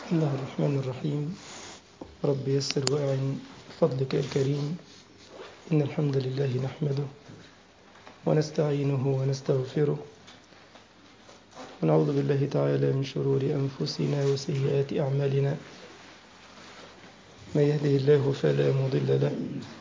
بسم الله الرحمن الرحيم رب يسر وأعن فضلك الكريم إن الحمد لله نحمده ونستعينه ونستغفره ونعوذ بالله تعالى من شرور أنفسنا وسيئات أعمالنا من يهده الله فلا مضل له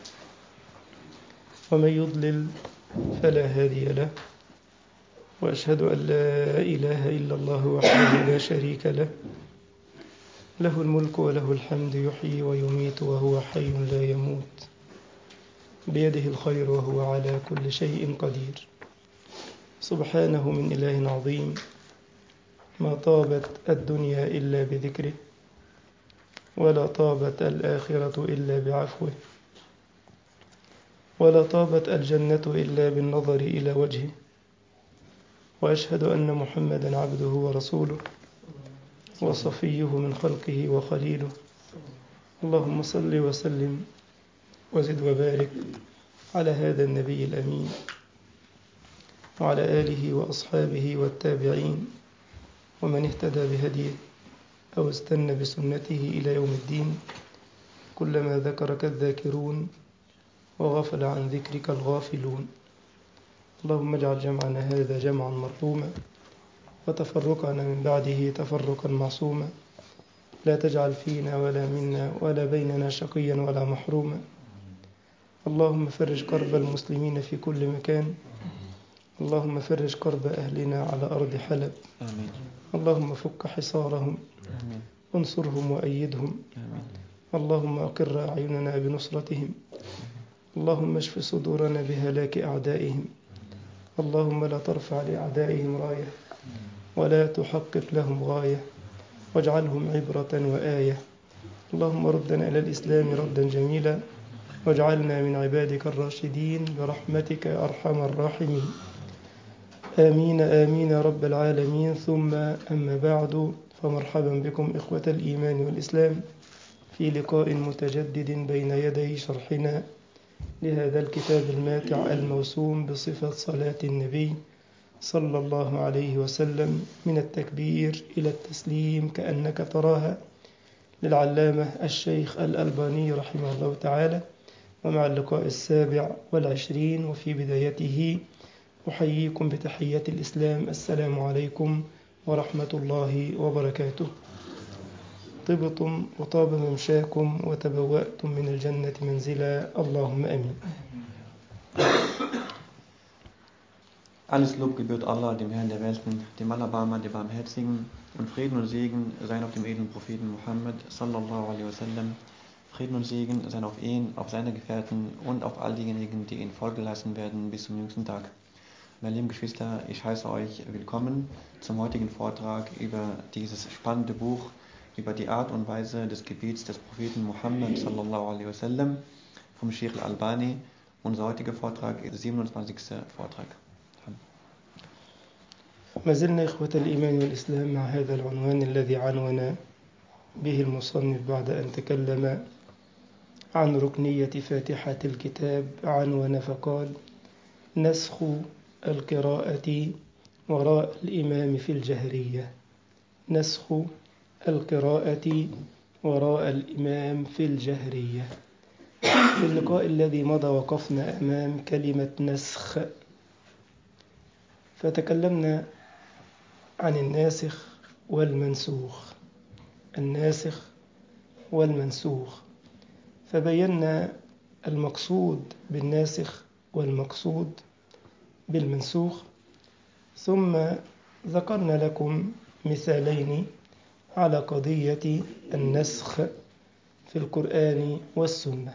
ومن يضلل فلا هادي له وأشهد أن لا إله إلا الله وحده لا شريك له له الملك وله الحمد يحيي ويميت وهو حي لا يموت بيده الخير وهو على كل شيء قدير سبحانه من إله عظيم ما طابت الدنيا إلا بذكره ولا طابت الآخرة إلا بعفوه ولا طابت الجنة إلا بالنظر إلى وجهه وأشهد أن محمدا عبده ورسوله وصفيه من خلقه وخليله اللهم صل وسلم وزد وبارك على هذا النبي الأمين وعلى آله وأصحابه والتابعين ومن اهتدى بهديه أو استنى بسنته إلى يوم الدين كلما ذكرك الذاكرون وغفل عن ذكرك الغافلون اللهم اجعل جمعنا هذا جمعا مرحوما وتفرقنا من بعده تفرقا معصوما لا تجعل فينا ولا منا ولا بيننا شقيا ولا محروما اللهم فرج كرب المسلمين في كل مكان اللهم فرج كرب أهلنا على أرض حلب آمين اللهم فك حصارهم آمين انصرهم وأيدهم آمين اللهم أقر أعيننا بنصرتهم اللهم اشف صدورنا بهلاك أعدائهم اللهم لا ترفع لأعدائهم راية ولا تحقق لهم غاية واجعلهم عبرة وآية اللهم ردنا إلى الإسلام ردا جميلا واجعلنا من عبادك الراشدين برحمتك يا أرحم الراحمين آمين آمين يا رب العالمين ثم أما بعد فمرحبا بكم إخوة الإيمان والإسلام في لقاء متجدد بين يدي شرحنا لهذا الكتاب الماتع الموسوم بصفة صلاة النبي صلى الله عليه وسلم من التكبير إلى التسليم كأنك تراها للعلامة الشيخ الألباني رحمه الله تعالى ومع اللقاء السابع والعشرين وفي بدايته أحييكم بتحية الإسلام السلام عليكم ورحمة الله وبركاته طبتم وطاب ممشاكم وتبوأتم من الجنة منزلا اللهم أمين Alles Lob gebührt Allah, dem Herrn der Welten, dem Allerbarmer, dem Barmherzigen und Frieden und Segen seien auf dem edlen Propheten Muhammad sallallahu alaihi wasallam. Frieden und Segen seien auf ihn, auf seine Gefährten und auf all diejenigen, die ihn folgen lassen werden bis zum jüngsten Tag. Meine lieben Geschwister, ich heiße euch willkommen zum heutigen Vortrag über dieses spannende Buch, über die Art und Weise des Gebets des Propheten Muhammad sallallahu alaihi wasallam vom Sheikh al-Albani. Unser heutiger Vortrag ist der 27. Vortrag. ما زلنا إخوة الإيمان والإسلام مع هذا العنوان الذي عنون به المصنف بعد أن تكلم عن ركنية فاتحة الكتاب عنون فقال نسخ القراءة وراء الإمام في الجهرية نسخ القراءة وراء الإمام في الجهرية في اللقاء الذي مضى وقفنا أمام كلمة نسخ فتكلمنا عن الناسخ والمنسوخ الناسخ والمنسوخ فبينا المقصود بالناسخ والمقصود بالمنسوخ ثم ذكرنا لكم مثالين على قضية النسخ في القرآن والسنة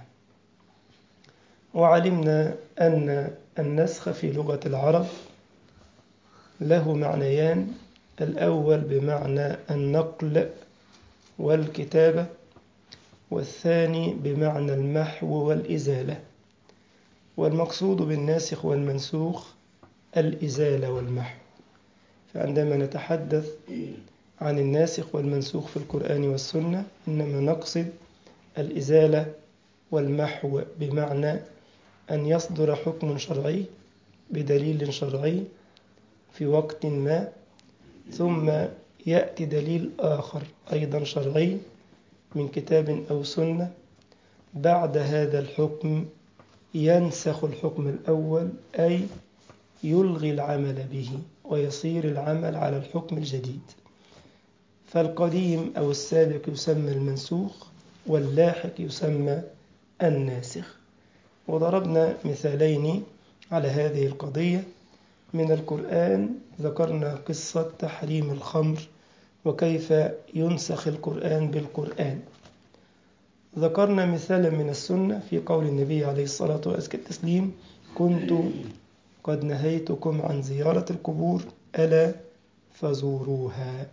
وعلمنا أن النسخ في لغة العرب له معنيان الأول بمعنى النقل والكتابة والثاني بمعنى المحو والإزالة والمقصود بالناسخ والمنسوخ الإزالة والمحو فعندما نتحدث عن الناسخ والمنسوخ في القرآن والسنة إنما نقصد الإزالة والمحو بمعنى أن يصدر حكم شرعي بدليل شرعي في وقت ما ثم يأتي دليل آخر أيضا شرعي من كتاب أو سنة بعد هذا الحكم ينسخ الحكم الأول أي يلغي العمل به ويصير العمل على الحكم الجديد فالقديم أو السابق يسمى المنسوخ واللاحق يسمى الناسخ وضربنا مثالين على هذه القضية من القرآن ذكرنا قصة تحريم الخمر وكيف ينسخ القرآن بالقرآن ذكرنا مثالا من السنة في قول النبي عليه الصلاة والتسليم كنت قد نهيتكم عن زيارة القبور ألا فزوروها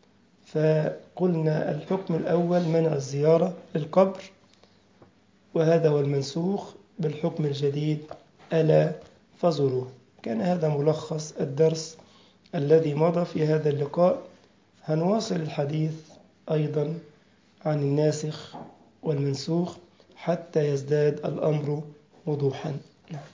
فقلنا الحكم الأول منع الزيارة للقبر وهذا هو المنسوخ بالحكم الجديد ألا فزوروه كان هذا ملخص الدرس الذي مضى في هذا اللقاء هنواصل الحديث أيضا عن الناسخ والمنسوخ حتى يزداد الأمر وضوحا نعم.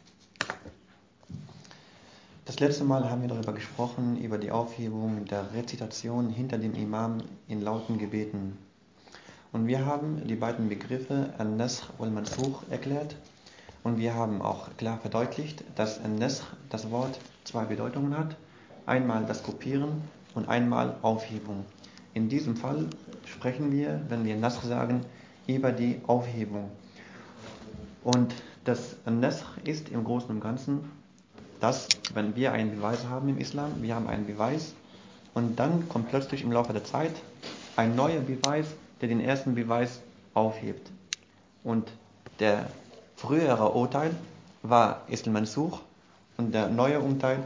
Das letzte Mal haben wir darüber gesprochen, über die Aufhebung der Rezitation hinter dem Imam in lauten Gebeten. Und wir haben die beiden Begriffe An-Nasr und Mansukh erklärt. Und wir haben auch klar verdeutlicht, dass An-Nasr das Wort zwei Bedeutungen hat. Einmal das Kopieren und einmal Aufhebung. In diesem Fall sprechen wir, wenn wir Nasr sagen, über die Aufhebung. Und das Nasr ist im Großen und Ganzen dass, wenn wir einen Beweis haben im Islam, wir haben einen Beweis und dann kommt plötzlich im Laufe der Zeit ein neuer Beweis, der den ersten Beweis aufhebt. Und der frühere Urteil war Islam Mansuch und der neue Urteil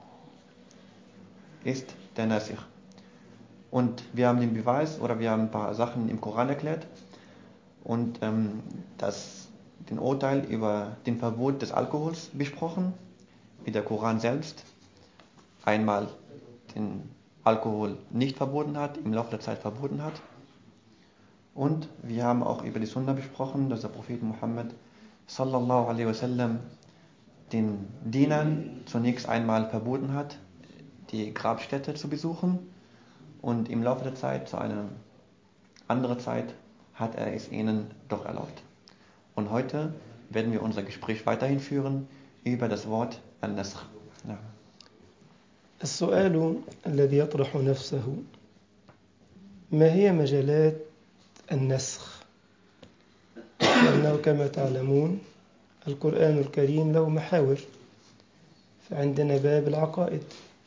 ist der Nasir. Und wir haben den Beweis oder wir haben ein paar Sachen im Koran erklärt und ähm, das, den Urteil über den Verbot des Alkohols besprochen wie der Koran selbst einmal den Alkohol nicht verboten hat, im Laufe der Zeit verboten hat. Und wir haben auch über die Sunna besprochen, dass der Prophet Muhammad sallallahu alaihi wasallam den Dienern zunächst einmal verboten hat, die Grabstätte zu besuchen und im Laufe der Zeit, zu einer anderen Zeit, hat er es ihnen doch erlaubt. Und heute werden wir unser Gespräch weiterhin führen über das Wort النسخ نعم السؤال الذي يطرح نفسه ما هي مجالات النسخ لأنه كما تعلمون القرآن الكريم له محاور فعندنا باب العقائد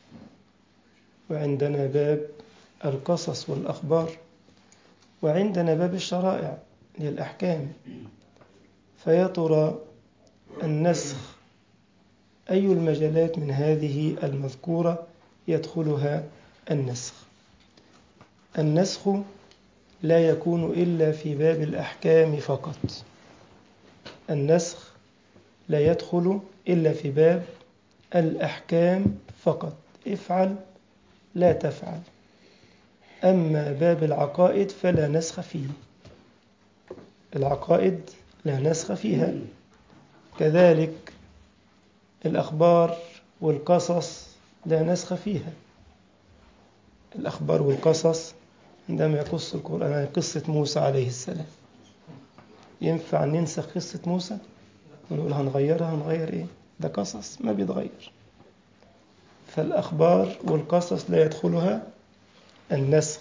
وعندنا باب القصص والأخبار وعندنا باب الشرائع للأحكام فيا ترى النسخ أي المجالات من هذه المذكورة يدخلها النسخ النسخ لا يكون إلا في باب الأحكام فقط النسخ لا يدخل إلا في باب الأحكام فقط افعل لا تفعل أما باب العقائد فلا نسخ فيه العقائد لا نسخ فيها كذلك الأخبار والقصص لا نسخ فيها الأخبار والقصص عندما يقص القرآن عن قصة موسى عليه السلام ينفع ننسخ قصة موسى ونقول هنغيرها هنغير إيه ده قصص ما بيتغير فالأخبار والقصص لا يدخلها النسخ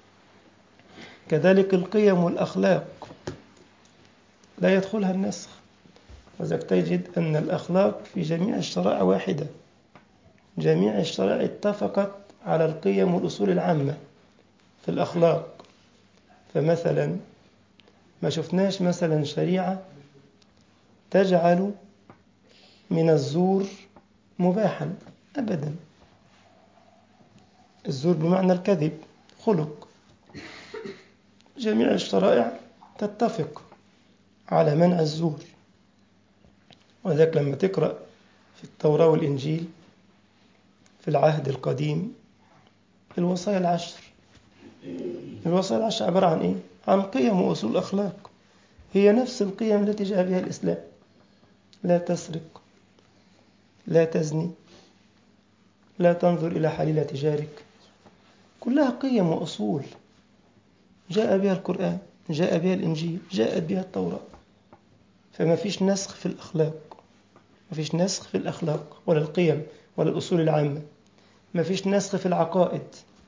كذلك القيم والأخلاق لا يدخلها النسخ وذلك تجد أن الأخلاق في جميع الشرائع واحدة جميع الشرائع اتفقت على القيم والأصول العامة في الأخلاق فمثلا ما شفناش مثلا شريعة تجعل من الزور مباحا أبدا الزور بمعنى الكذب خلق جميع الشرائع تتفق على منع الزور ولذلك لما تقرأ في التوراة والإنجيل في العهد القديم الوصايا العشر الوصايا العشر عبارة عن إيه؟ عن قيم وأصول أخلاق هي نفس القيم التي جاء بها الإسلام لا تسرق لا تزني لا تنظر إلى حليلة جارك كلها قيم وأصول جاء بها القرآن جاء بها الإنجيل جاءت بها التوراة فما فيش نسخ في الأخلاق ما فيش نسخ في الأخلاق ولا القيم ولا الأصول العامة ما فيش نسخ في العقائد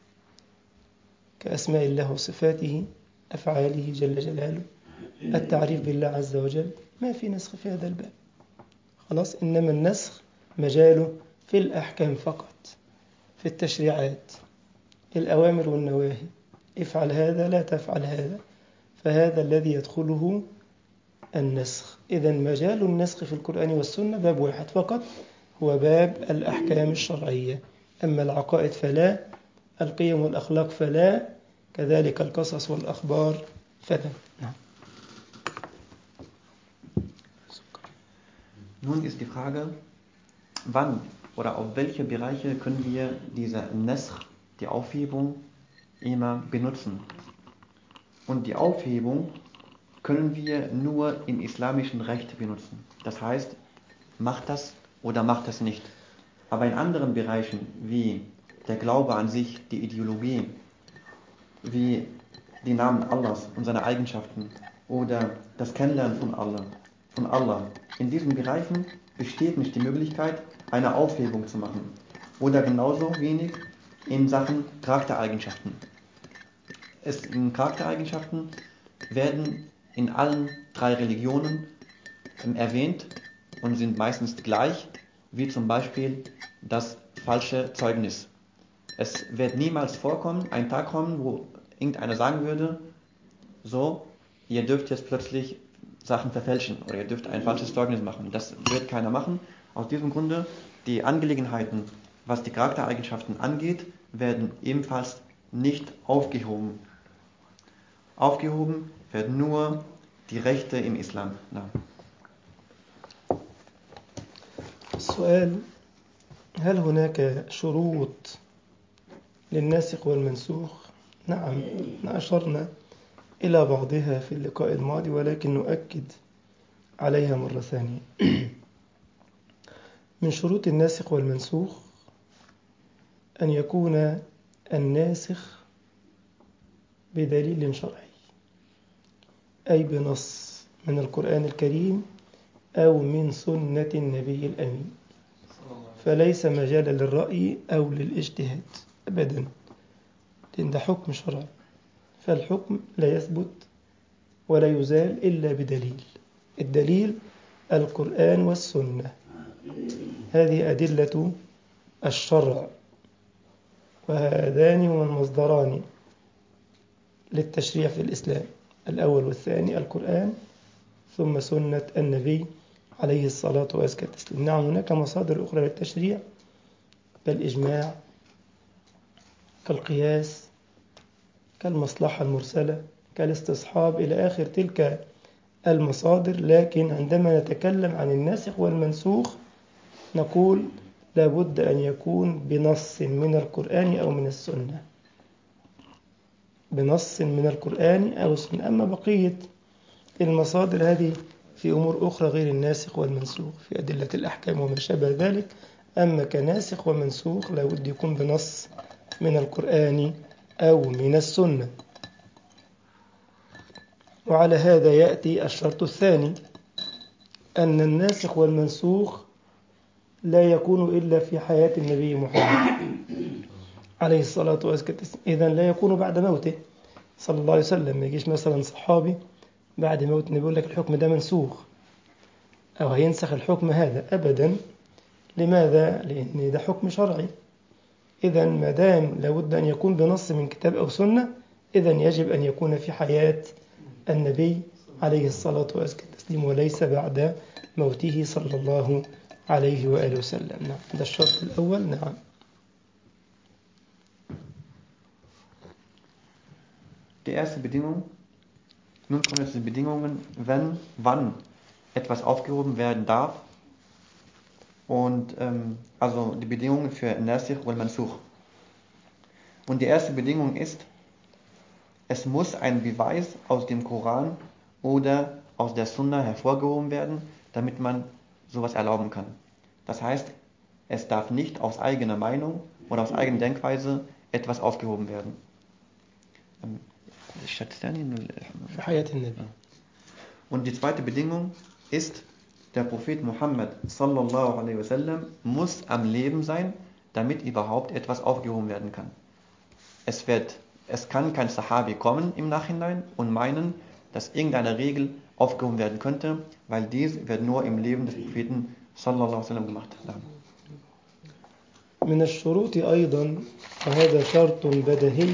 كأسماء الله وصفاته أفعاله جل جلاله التعريف بالله عز وجل ما في نسخ في هذا الباب خلاص إنما النسخ مجاله في الأحكام فقط في التشريعات الأوامر والنواهي افعل هذا لا تفعل هذا فهذا الذي يدخله النسخ إذا مجال النسخ في القرآن والسنة باب واحد فقط هو باب الأحكام الشرعية أما العقائد فلا القيم والأخلاق فلا كذلك القصص والأخبار فلا نعم. Nun ist die Frage, wann oder auf welche Bereiche können wir diese Nasr, die Aufhebung, immer benutzen. Und die Aufhebung können wir nur im islamischen Recht benutzen. Das heißt, macht das oder macht das nicht. Aber in anderen Bereichen wie der Glaube an sich, die Ideologie, wie die Namen Allahs und seine Eigenschaften oder das Kennenlernen von Allah, von Allah, in diesen Bereichen besteht nicht die Möglichkeit, eine Aufhebung zu machen. Oder genauso wenig in Sachen Charaktereigenschaften. Es, in Charaktereigenschaften werden in allen drei Religionen ähm, erwähnt und sind meistens gleich, wie zum Beispiel das falsche Zeugnis. Es wird niemals vorkommen, ein Tag kommen, wo irgendeiner sagen würde, so, ihr dürft jetzt plötzlich Sachen verfälschen oder ihr dürft ein falsches Zeugnis machen. Das wird keiner machen. Aus diesem Grunde, die Angelegenheiten, was die Charaktereigenschaften angeht, werden ebenfalls nicht aufgehoben. Aufgehoben wird nur die Rechte im Islam. Na. السؤال هل هناك شروط للناسخ والمنسوخ نعم أشرنا إلى بعضها في اللقاء الماضي ولكن نؤكد عليها مرة ثانية من شروط الناسخ والمنسوخ أن يكون الناسخ بدليل شرعي أي بنص من القرآن الكريم أو من سنة النبي الأمين فليس مجالا للرأي أو للاجتهاد أبدا لأن ده حكم شرعي فالحكم لا يثبت ولا يزال إلا بدليل الدليل القرآن والسنة هذه أدلة الشرع وهذان هما المصدران للتشريع في الإسلام الأول والثاني القرآن ثم سنة النبي عليه الصلاة وأزكى التسليم نعم هناك مصادر أخرى للتشريع كالإجماع كالقياس كالمصلحة المرسلة كالاستصحاب إلى آخر تلك المصادر لكن عندما نتكلم عن الناسخ والمنسوخ نقول لابد أن يكون بنص من القرآن أو من السنة بنص من القرآن أو السنة أما بقية المصادر هذه في أمور أخرى غير الناسخ والمنسوخ في أدلة الأحكام وما شابه ذلك أما كناسخ ومنسوخ لابد يكون بنص من القرآن أو من السنة وعلى هذا يأتي الشرط الثاني أن الناسخ والمنسوخ لا يكون إلا في حياة النبي محمد عليه الصلاة والسلام إذا لا يكون بعد موته صلى الله عليه وسلم ما يجيش مثلا صحابي بعد موت النبي يقول لك الحكم ده منسوخ أو هينسخ الحكم هذا أبدا لماذا؟ لأن ده حكم شرعي إذا ما دام لابد أن يكون بنص من كتاب أو سنة إذا يجب أن يكون في حياة النبي عليه الصلاة والتسليم وليس بعد موته صلى الله عليه وآله وسلم نعم ده الشرط الأول نعم Die erste Bedingung, nun kommen jetzt die Bedingungen, wenn, wann etwas aufgehoben werden darf. Und ähm, also die Bedingungen für Nasikh und Mansukh. Und die erste Bedingung ist, es muss ein Beweis aus dem Koran oder aus der Sunna hervorgehoben werden, damit man sowas erlauben kann. Das heißt, es darf nicht aus eigener Meinung oder aus eigener Denkweise etwas aufgehoben werden. Ähm, Statistiani- في حياة النبي Und die zweite Bedingung ist, der Prophet Muhammad sallallahu alaihi wasallam muss am Leben sein, damit überhaupt etwas aufgehoben werden kann. Es, wird, es kann kein Sahabi kommen im Nachhinein und meinen, dass irgendeine Regel aufgehoben werden könnte, weil dies wird nur im Leben des Propheten sallallahu alaihi wasallam gemacht. من الشروط أيضا وهذا شرط بديهي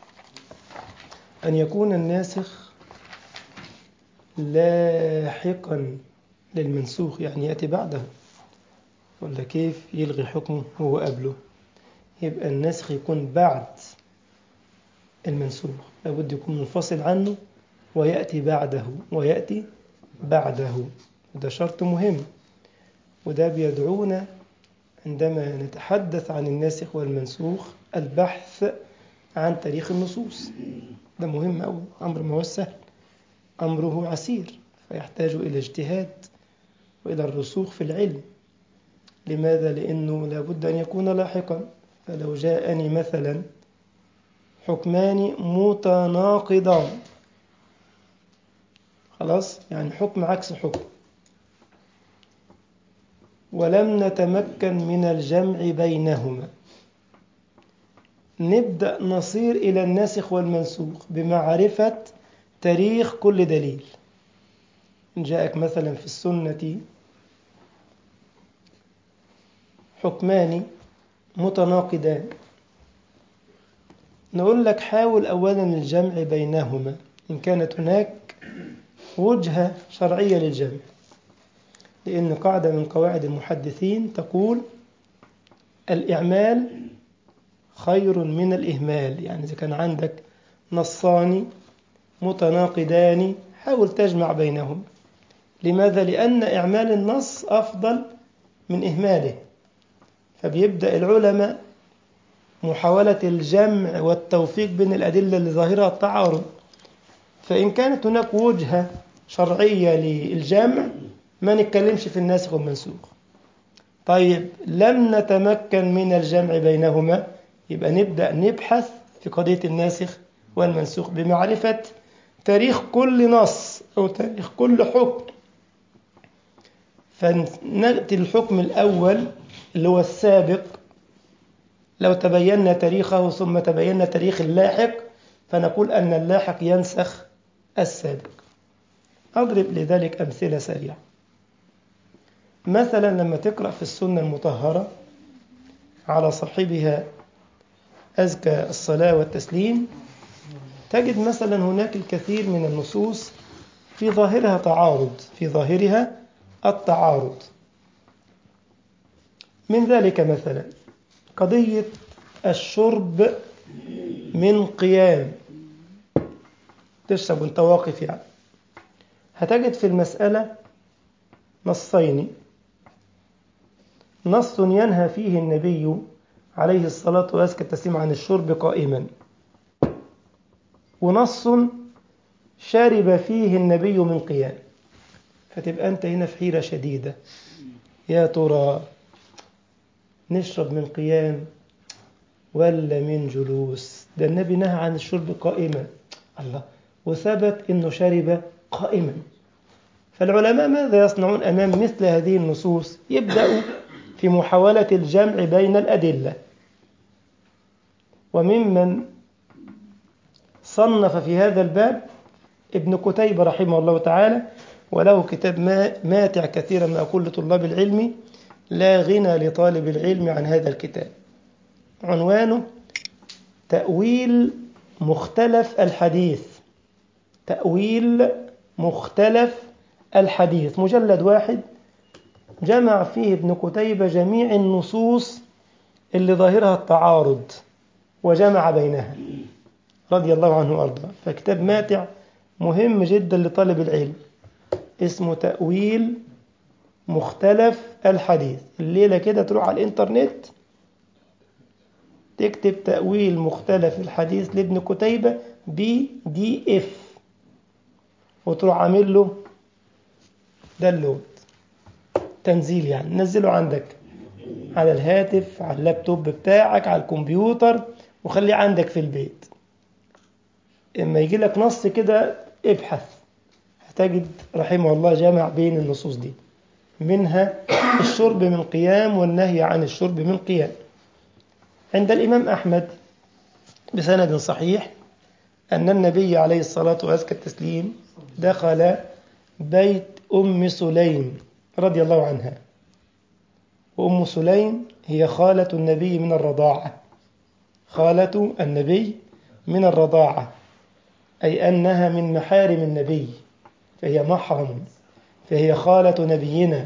أن يكون الناسخ لاحقا للمنسوخ يعني يأتي بعده ولا كيف يلغي حكمه وهو قبله يبقى الناسخ يكون بعد المنسوخ لابد يكون منفصل عنه ويأتي بعده ويأتي بعده وده شرط مهم وده بيدعونا عندما نتحدث عن الناسخ والمنسوخ البحث عن تاريخ النصوص ده مهم أوي أمر ما هو سهل أمره عسير فيحتاج إلى اجتهاد وإلى الرسوخ في العلم لماذا؟ لأنه لابد أن يكون لاحقا فلو جاءني مثلا حكمان متناقضان خلاص يعني حكم عكس حكم ولم نتمكن من الجمع بينهما نبدأ نصير إلى الناسخ والمنسوخ بمعرفة تاريخ كل دليل إن جاءك مثلا في السنة حكمان متناقضان نقول لك حاول أولا الجمع بينهما إن كانت هناك وجهة شرعية للجمع لأن قاعدة من قواعد المحدثين تقول الإعمال خير من الإهمال يعني إذا كان عندك نصان متناقضان حاول تجمع بينهم لماذا؟ لأن إعمال النص أفضل من إهماله فبيبدأ العلماء محاولة الجمع والتوفيق بين الأدلة اللي ظاهرها التعارض فإن كانت هناك وجهة شرعية للجمع ما نتكلمش في الناسخ والمنسوخ طيب لم نتمكن من الجمع بينهما يبقى نبدأ نبحث في قضية الناسخ والمنسوخ بمعرفة تاريخ كل نص أو تاريخ كل حكم فنأتي الحكم الأول اللي هو السابق لو تبينا تاريخه ثم تبينا تاريخ اللاحق فنقول أن اللاحق ينسخ السابق أضرب لذلك أمثلة سريعة مثلا لما تقرأ في السنة المطهرة على صاحبها أزكى الصلاة والتسليم تجد مثلا هناك الكثير من النصوص في ظاهرها تعارض في ظاهرها التعارض من ذلك مثلا قضية الشرب من قيام تشرب وانت واقف يعني هتجد في المسألة نصين نص ينهى فيه النبي عليه الصلاة وأزكى التسليم عن الشرب قائما ونص شرب فيه النبي من قيام فتبقى أنت هنا في حيرة شديدة يا ترى نشرب من قيام ولا من جلوس ده النبي نهى عن الشرب قائما الله وثبت أنه شرب قائما فالعلماء ماذا يصنعون أمام مثل هذه النصوص يبدأوا في محاولة الجمع بين الأدلة وممن صنف في هذا الباب ابن كتيبة رحمه الله تعالى وله كتاب ماتع كثيرا ما أقول لطلاب العلم لا غنى لطالب العلم عن هذا الكتاب عنوانه تأويل مختلف الحديث تأويل مختلف الحديث مجلد واحد جمع فيه ابن كتيبة جميع النصوص اللي ظاهرها التعارض وجمع بينها رضي الله عنه وارضاه فكتاب ماتع مهم جدا لطالب العلم اسمه تأويل مختلف الحديث الليلة كده تروح على الانترنت تكتب تأويل مختلف الحديث لابن كتيبة بي دي اف وتروح عامل له داونلود تنزيل يعني نزله عندك على الهاتف على اللابتوب بتاعك على الكمبيوتر وخليه عندك في البيت اما يجي لك نص كده ابحث هتجد رحمه الله جمع بين النصوص دي منها الشرب من قيام والنهي عن الشرب من قيام عند الإمام أحمد بسند صحيح أن النبي عليه الصلاة وأزكى التسليم دخل بيت أم سليم رضي الله عنها وأم سليم هي خالة النبي من الرضاعة خالة النبي من الرضاعة أي أنها من محارم النبي فهي محرم فهي خالة نبينا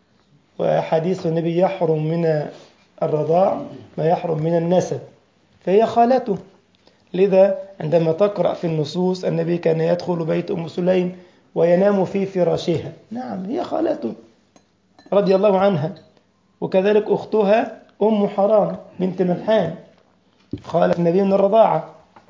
وحديث النبي يحرم من الرضاع ما يحرم من النسب فهي خالته لذا عندما تقرأ في النصوص النبي كان يدخل بيت أم سليم وينام في فراشها نعم هي خالته رضي الله عنها وكذلك أختها أم حرام بنت ملحان خالة النبي من الرضاعة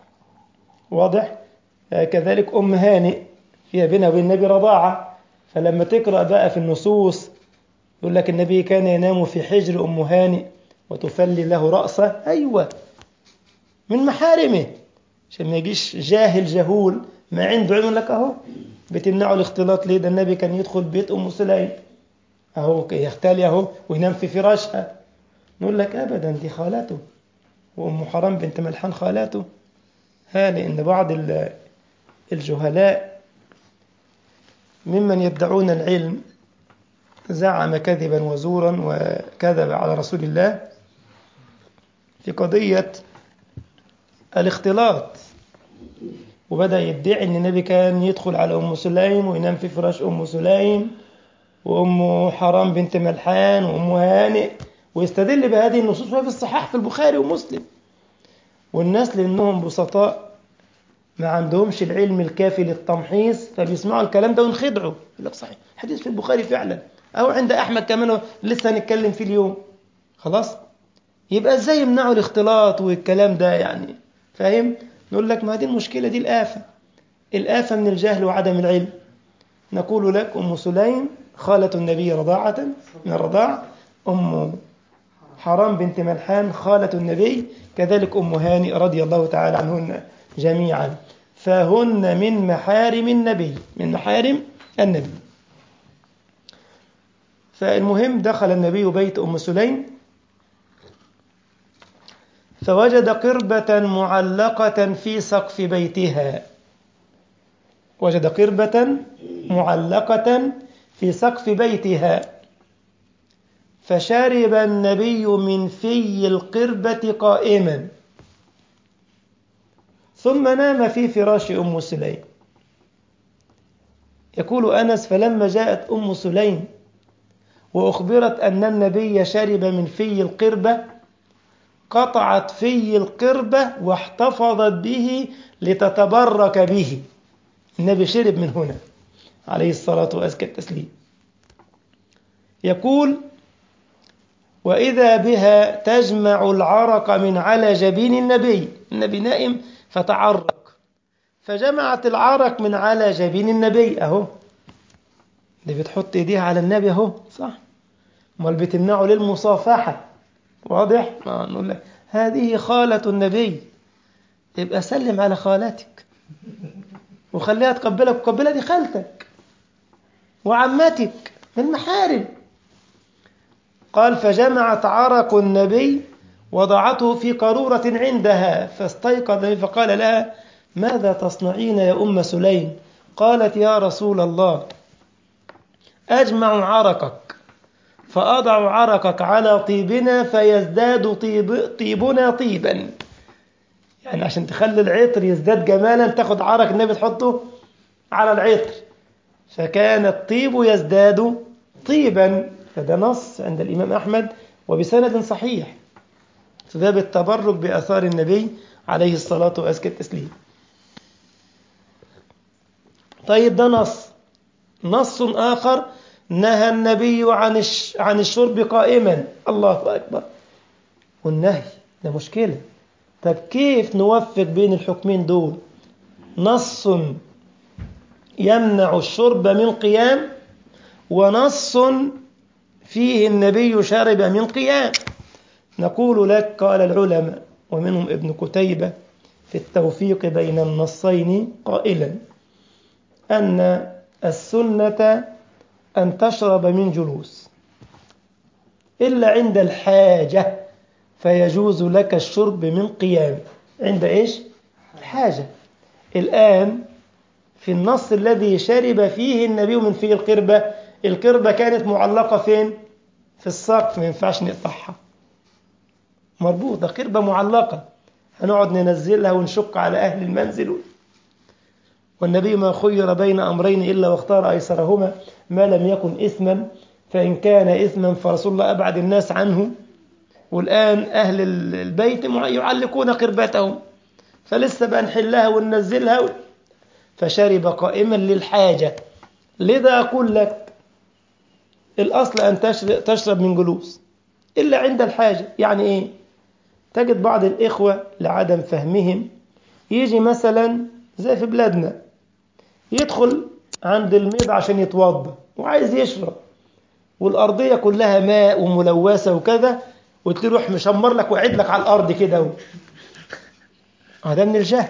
واضح كذلك أم هانئ فيها بينها وبين النبي رضاعة فلما تقرأ بقى في النصوص يقول لك النبي كان ينام في حجر أم هانئ وتفلي له رأسه أيوة من محارمه عشان ما يجيش جاهل جهول ما عنده علم لك أهو بتمنعه الاختلاط ليه ده النبي كان يدخل بيت أم سليم أهو يختلي أهو وينام في فراشها نقول لك أبدا دي خالته وأم حرام بنت ملحان خالاته ها لأن بعض الجهلاء ممن يدعون العلم زعم كذبا وزورا وكذب على رسول الله في قضية الاختلاط وبدأ يدعي أن النبي كان يدخل على أم سليم وينام في فراش أم سليم وأم حرام بنت ملحان وأم هانئ ويستدل بهذه النصوص وهي في الصحاح في البخاري ومسلم والناس لأنهم بسطاء ما عندهمش العلم الكافي للتمحيص فبيسمعوا الكلام ده وينخدعوا يقول لك صحيح حديث في البخاري فعلا أو عند أحمد كمان لسه هنتكلم فيه اليوم خلاص يبقى ازاي يمنعوا الاختلاط والكلام ده يعني فاهم نقول لك ما دي المشكلة دي الآفة الآفة من الجهل وعدم العلم نقول لك أم سليم خالة النبي رضاعة من الرضاع أم حرام بنت ملحان خالة النبي كذلك أم هانئ رضي الله تعالى عنهن جميعا فهن من محارم النبي من محارم النبي فالمهم دخل النبي بيت أم سليم فوجد قربة معلقة في سقف بيتها وجد قربة معلقة في سقف بيتها فشرب النبي من في القربة قائما ثم نام في فراش أم سليم يقول أنس فلما جاءت أم سليم وأخبرت أن النبي شرب من في القربة قطعت في القربة واحتفظت به لتتبرك به النبي شرب من هنا عليه الصلاة وأزكى التسليم يقول وإذا بها تجمع العرق من على جبين النبي النبي نائم فتعرق فجمعت العرق من على جبين النبي أهو دي بتحط ايديها على النبي أهو صح امال بتمنعه للمصافحة واضح ما نقول لك هذه خالة النبي يبقى سلم على خالتك وخليها تقبلك وقبلها دي خالتك وعمتك من محارم قال فجمعت عرق النبي وضعته في قارورة عندها فاستيقظ فقال لها ماذا تصنعين يا أم سليم قالت يا رسول الله أجمع عرقك فأضع عرقك على طيبنا فيزداد طيب طيبنا طيبا يعني عشان تخلي العطر يزداد جمالا تاخد عرق النبي تحطه على العطر فكان الطيب يزداد طيبا فده نص عند الإمام أحمد وبسند صحيح في باب التبرك بأثار النبي عليه الصلاة وأزكى التسليم طيب ده نص نص آخر نهى النبي عن عن الشرب قائما الله أكبر والنهي ده مشكلة طب كيف نوفق بين الحكمين دول نص يمنع الشرب من قيام ونص فيه النبي شرب من قيام نقول لك قال العلماء ومنهم ابن كتيبة في التوفيق بين النصين قائلا أن السنة أن تشرب من جلوس إلا عند الحاجة فيجوز لك الشرب من قيام عند إيش؟ الحاجة الآن في النص الذي شرب فيه النبي من فيه القربة القربة كانت معلقة فين؟ في الساق ما ينفعش نقطعها مربوطة قربة معلقة هنقعد ننزلها ونشق على أهل المنزل والنبي ما خير بين أمرين إلا واختار أيسرهما ما لم يكن إثما فإن كان إثما فرسول الله أبعد الناس عنه والآن أهل البيت يعلقون قربتهم فلسه بقى نحلها وننزلها فشرب قائما للحاجة لذا أقول لك الأصل أن تشرب من جلوس إلا عند الحاجة يعني إيه تجد بعض الإخوة لعدم فهمهم يجي مثلا زي في بلادنا يدخل عند الميض عشان يتوضا وعايز يشرب والأرضية كلها ماء وملوثة وكذا وتروح مشمر لك وعد لك على الأرض كده هذا من الجهل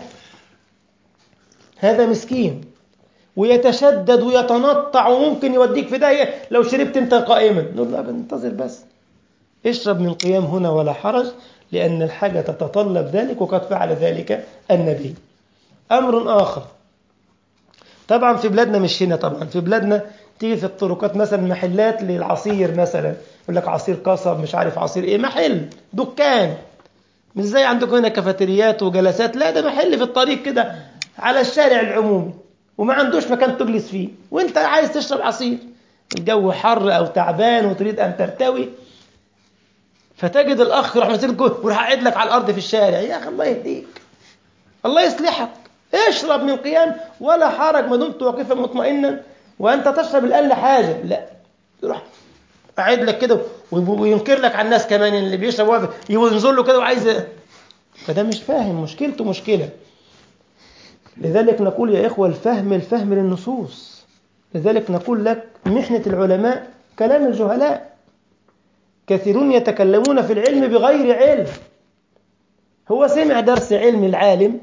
هذا مسكين ويتشدد ويتنطع وممكن يوديك في داهية لو شربت انت قائما نقول له انتظر بس اشرب من قيام هنا ولا حرج لأن الحاجة تتطلب ذلك وقد فعل ذلك النبي أمر آخر طبعا في بلادنا مش هنا طبعا في بلادنا تيجي في الطرقات مثلا محلات للعصير مثلا يقول لك عصير قصب مش عارف عصير ايه محل دكان مش زي عندكم هنا كافيتريات وجلسات لا ده محل في الطريق كده على الشارع العمومي وما عندوش مكان تجلس فيه وانت عايز تشرب عصير الجو حر او تعبان وتريد ان ترتوي فتجد الاخ يروح ماسك ويروح قاعد لك على الارض في الشارع يا اخي الله يهديك الله يصلحك اشرب من قيام ولا حرج ما دمت واقفا مطمئنا وانت تشرب الان لحاجه لا يروح قاعد لك كده وينكر لك على الناس كمان اللي بيشرب واقف ينزل له كده وعايز فده مش فاهم مشكلته مشكله لذلك نقول يا إخوة الفهم الفهم للنصوص لذلك نقول لك محنة العلماء كلام الجهلاء كثيرون يتكلمون في العلم بغير علم هو سمع درس علم العالم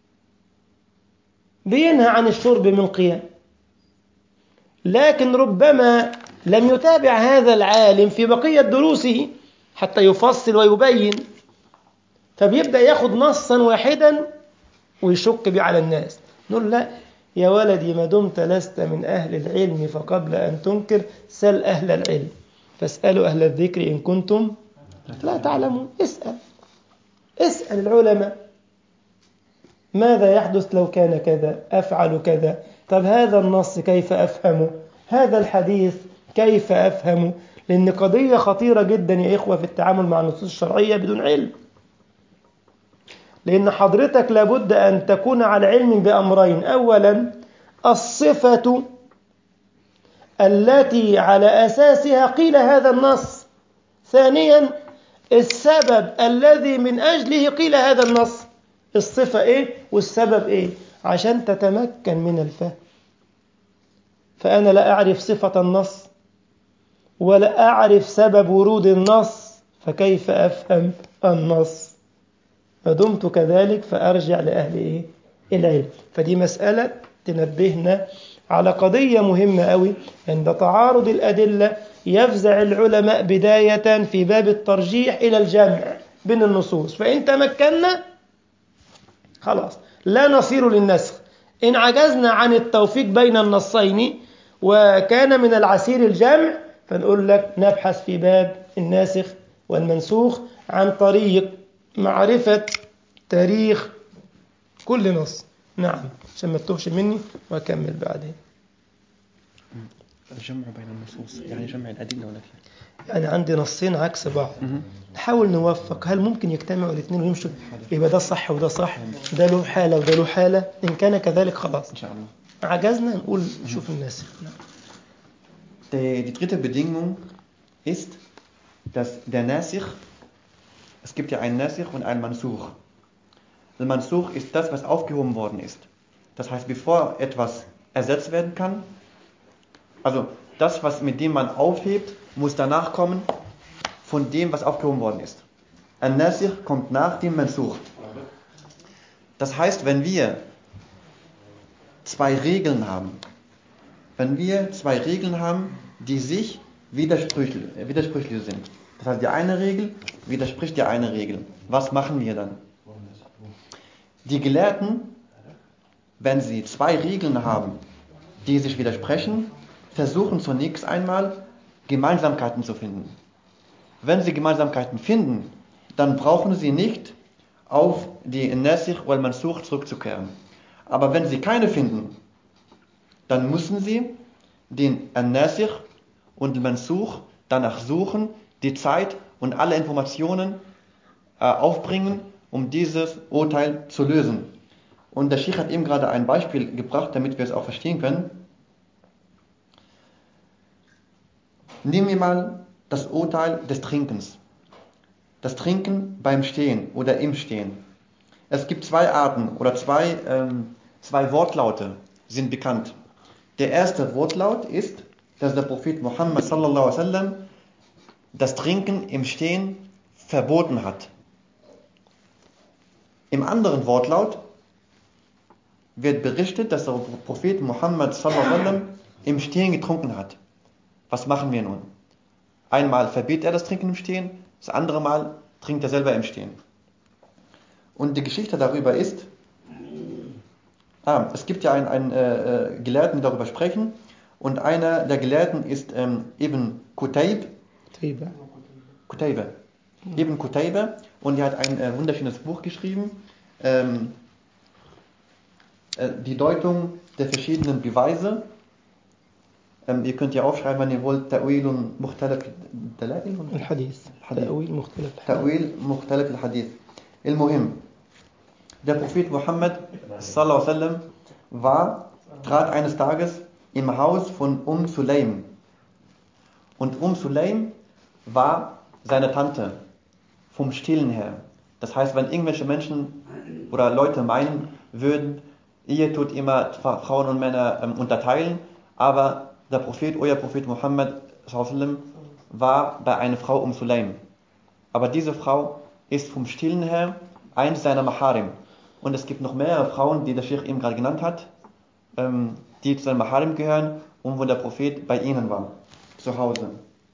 بينهى عن الشرب من قيام لكن ربما لم يتابع هذا العالم في بقية دروسه حتى يفصل ويبين فبيبدأ ياخد نصا واحدا ويشك به على الناس نقول لا يا ولدي ما دمت لست من أهل العلم فقبل أن تنكر سل أهل العلم فاسألوا أهل الذكر إن كنتم لا تعلمون اسأل اسأل العلماء ماذا يحدث لو كان كذا أفعل كذا طب هذا النص كيف أفهمه هذا الحديث كيف أفهمه لأن قضية خطيرة جدا يا إخوة في التعامل مع النصوص الشرعية بدون علم لأن حضرتك لابد أن تكون على علم بأمرين أولا الصفة التي على أساسها قيل هذا النص ثانيا السبب الذي من أجله قيل هذا النص الصفة إيه والسبب إيه عشان تتمكن من الفهم فأنا لا أعرف صفة النص ولا أعرف سبب ورود النص فكيف أفهم النص فدمت كذلك فأرجع لأهل إيه؟ العلم فدي مسألة تنبهنا على قضية مهمة أوي عند تعارض الأدلة يفزع العلماء بداية في باب الترجيح إلى الجمع بين النصوص فإن تمكنا خلاص لا نصير للنسخ إن عجزنا عن التوفيق بين النصين وكان من العسير الجمع فنقول لك نبحث في باب الناسخ والمنسوخ عن طريق معرفة تاريخ كل نص نعم عشان ما تتوهش مني وأكمل بعدين الجمع بين النصوص يعني جمع الأدلة ولا كيف؟ يعني عندي نصين عكس بعض نحاول نوفق هل ممكن يجتمعوا الاثنين ويمشوا يبقى ده صح وده صح ده له حالة وده له حالة إن كان كذلك خلاص إن شاء الله عجزنا نقول شوف الناسخ نعم. Die, die dritte Bedingung ist, dass der Nasikh, es gibt ja einen Nasikh und einen Mansuch. Der Mansuch ist das, was aufgehoben worden ist. Das heißt, bevor etwas ersetzt werden kann, also das, was mit dem man aufhebt, muss danach kommen von dem, was aufgehoben worden ist. An-Nasikh kommt nach dem Mansukh. Das heißt, wenn wir zwei Regeln haben, wenn wir zwei Regeln haben, die sich widersprüchlich, widersprüchlich sind. Das heißt, die eine Regel widerspricht der eine Regel. Was machen wir dann? Die Gelehrten, wenn sie zwei Regeln haben, die sich widersprechen, versuchen zunächst einmal Gemeinsamkeiten zu finden. Wenn sie Gemeinsamkeiten finden, dann brauchen sie nicht auf die Nasikh wal Mansukh zurückzukehren. Aber wenn sie keine finden, dann müssen sie den Nasikh und Mansukh danach suchen, die Zeit und alle Informationen äh, aufbringen, um dieses Urteil zu lösen. Und der Sheikh hat eben gerade ein Beispiel gebracht, damit wir es auch verstehen können. Nehmen wir mal das Urteil des Trinkens. Das Trinken beim Stehen oder im Stehen. Es gibt zwei Arten oder zwei, ähm, zwei Wortlaute sind bekannt. Der erste Wortlaut ist, dass der Prophet Muhammad sallallahu alaihi wasallam das Trinken im Stehen verboten hat. Im anderen Wortlaut wird berichtet, dass der Prophet Muhammad sallallahu alaihi wasallam im Stehen getrunken hat. Was machen wir nun? Einmal verbietet er das Trinken im Stehen, das andere Mal trinkt er selber im Stehen. Und die Geschichte darüber ist, ah, es gibt ja einen, einen äh, Gelehrten, die darüber sprechen, und einer der Gelehrten ist ähm, Ibn Qutayb. Taiba. Qutayba. Ibn Qutayba, und er hat ein äh, wunderschönes Buch geschrieben, ähm, äh, die Deutung der verschiedenen Beweise ähm, ihr könnt ja aufschreiben, wenn ihr wollt, Ta'wil Mukhtalaf Dalail الحديث الحديث. تأويل مختلف Ta'wil Mukhtalaf al-Hadith. Ilmuhim. Der Prophet Muhammad sallallahu alaihi wasallam war, trat eines Tages im Haus von Um Sulaim. Und Um Sulaim war seine Tante vom Stillen her. Das heißt, wenn irgendwelche Menschen oder Leute meinen würden, Ehe tut immer Frauen und Männer ähm, unterteilen, aber der Prophet, euer Prophet Muhammad sallam, war bei einer Frau um Sulaim. Aber diese Frau ist vom Stillen her eins seiner Maharim. Und es gibt noch mehrere Frauen, die der Sheikh eben gerade genannt hat, ähm, die zu seinem Maharim gehören und wo der Prophet bei ihnen war, zu Hause.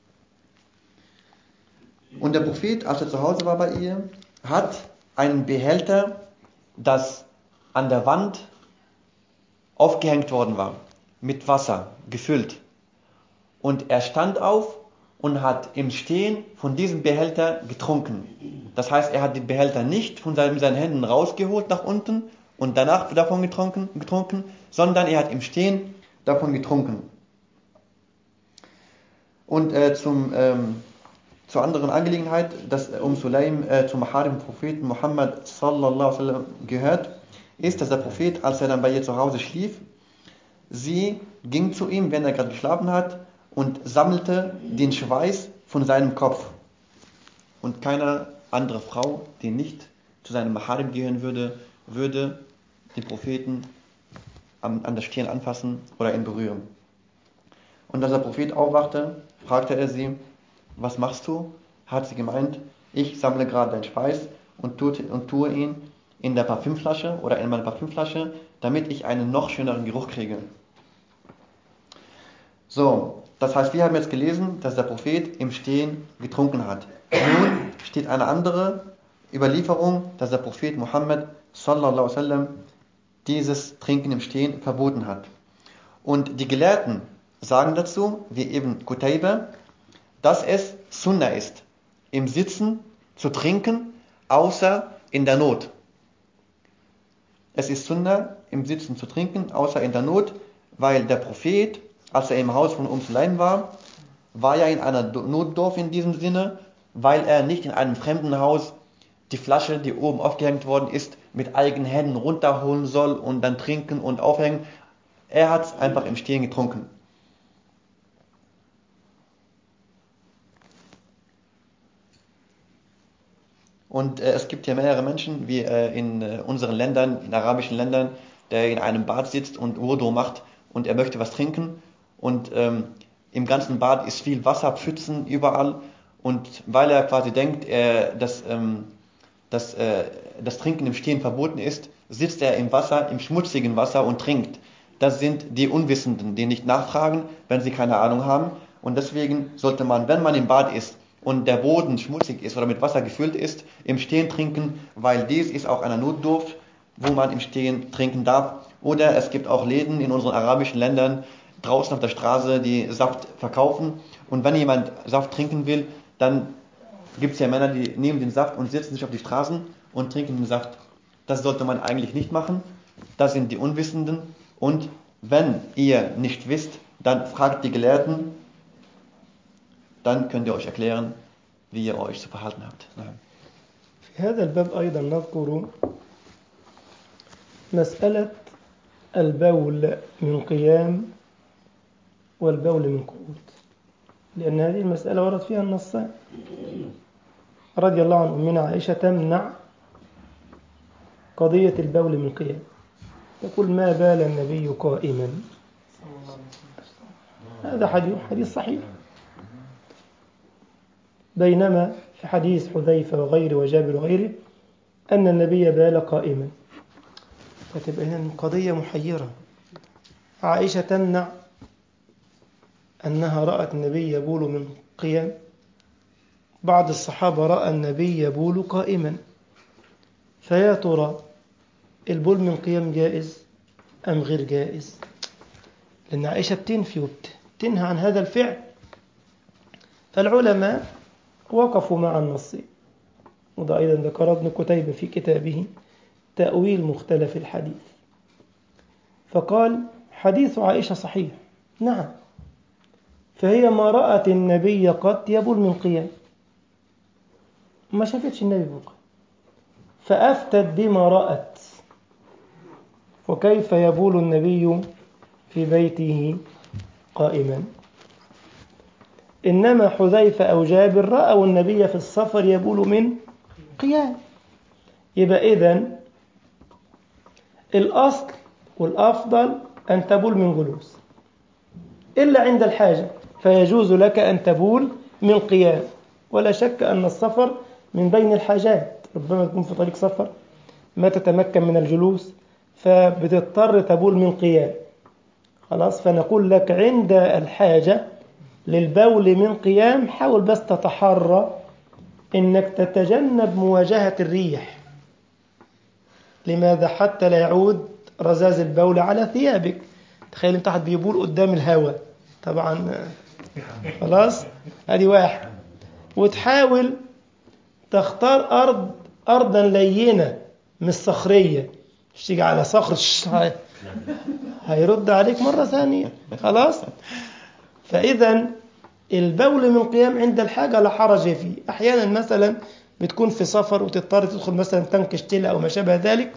Und der Prophet, als er zu Hause war bei ihr, hat einen Behälter, das an der Wand aufgehängt worden war, mit Wasser gefüllt. Und er stand auf und hat im Stehen von diesem Behälter getrunken. Das heißt, er hat den Behälter nicht von seinen, seinen Händen rausgeholt nach unten und danach davon getrunken, getrunken, sondern er hat im Stehen davon getrunken. Und äh, zum, ähm, zur anderen Angelegenheit, dass um Sulaim äh, zum Maharim Propheten Muhammad sallallahu alaihi wasallam gehört, ist, dass der Prophet, als er dann bei ihr zu Hause schlief, sie ging zu ihm, wenn er gerade geschlafen hat, und sammelte den Schweiß von seinem Kopf. Und keine andere Frau, die nicht zu seinem Maharim gehören würde, würde den Propheten an, an der Stirn anfassen oder ihn berühren. Und als der Prophet aufwachte, fragte er sie, was machst du? Hat sie gemeint, ich sammle gerade deinen Schweiß und tue, und tue ihn in der Parfümflasche oder in meine Parfümflasche, damit ich einen noch schöneren Geruch kriege. So, das heißt, wir haben jetzt gelesen, dass der Prophet im Stehen getrunken hat. Nun steht eine andere Überlieferung, dass der Prophet Muhammad sallallahu alaihi wasallam dieses Trinken im Stehen verboten hat. Und die Gelehrten sagen dazu, wie eben Qutayba, dass es Sunna ist, im Sitzen zu trinken, außer in der Not. Es ist Sunna, im Sitzen zu trinken, außer in der Not, weil der Prophet, als er im Haus von Um Sulaim war, war ja in einer Notdorf in diesem Sinne, weil er nicht in einem fremden Haus die Flasche, die oben aufgehängt worden ist, mit eigenen Händen runterholen soll und dann trinken und aufhängen. Er hat es einfach im Stehen getrunken. Und äh, es gibt ja mehrere Menschen, wie äh, in äh, unseren Ländern, in arabischen Ländern, der in einem Bad sitzt und Urdu macht und er möchte was trinken und ähm, im ganzen Bad ist viel Wasser, Pfützen überall und weil er quasi denkt, äh, dass, ähm, dass äh, das Trinken im Stehen verboten ist, sitzt er im Wasser, im schmutzigen Wasser und trinkt. Das sind die Unwissenden, die nicht nachfragen, wenn sie keine Ahnung haben. Und deswegen sollte man, wenn man im Bad ist und der Boden schmutzig ist oder mit Wasser gefüllt ist, im Stehen trinken, weil dies ist auch eine Notdurft, wo man im Stehen trinken darf. Oder es gibt auch Läden in unseren arabischen Ländern draußen auf der Straße, die Saft verkaufen. Und wenn jemand Saft trinken will, dann gibt es ja Männer, die nehmen den Saft und setzen sich auf die Straßen und trinken den Saft. Das sollte man eigentlich nicht machen. Das sind die Unwissenden. Und wenn ihr nicht wisst, dann fragt die Gelehrten, dann könnt ihr euch erklären, wie ihr euch zu verhalten habt. في هذا الباب أيضا نذكر مسألة البول من قيام والبول من قعود لأن هذه المسألة ورد فيها النصان رضي الله عن أمنا عائشة تمنع قضية البول من قيام تقول ما بال النبي قائما هذا حديث حديث صحيح بينما في حديث حذيفة وغيره وجابر وغيره أن النبي بال قائما فتبقى هنا قضية محيرة عائشة تمنع أنها رأت النبي يبول من قيام بعض الصحابة رأى النبي يبول قائما فيا ترى البول من قيام جائز أم غير جائز لأن عائشة بتنفي وبتنهى عن هذا الفعل فالعلماء وقفوا مع النص وده أيضا ذكر ابن كتيبة في كتابه تأويل مختلف الحديث فقال حديث عائشة صحيح نعم فهي ما رأت النبي قد يبول من قيام ما شافتش النبي بقى فأفتت بما رأت وكيف يبول النبي في بيته قائما إنما حذيفة أو جابر رأوا النبي في السفر يبول من قيام يبقى إذن الأصل والأفضل أن تبول من جلوس إلا عند الحاجة فيجوز لك أن تبول من قيام ولا شك أن السفر من بين الحاجات ربما تكون في طريق سفر ما تتمكن من الجلوس فبتضطر تبول من قيام خلاص فنقول لك عند الحاجة للبول من قيام حاول بس تتحرى انك تتجنب مواجهة الريح لماذا حتى لا يعود رذاذ البول على ثيابك تخيل انت حد بيبول قدام الهواء طبعا خلاص ادي واحد وتحاول تختار ارض ارضا لينه مش صخريه مش تيجي على صخر هيرد عليك مره ثانيه خلاص فاذا البول من قيام عند الحاجه لا حرج فيه احيانا مثلا بتكون في سفر وتضطر تدخل مثلا تنك شتيلة او ما شابه ذلك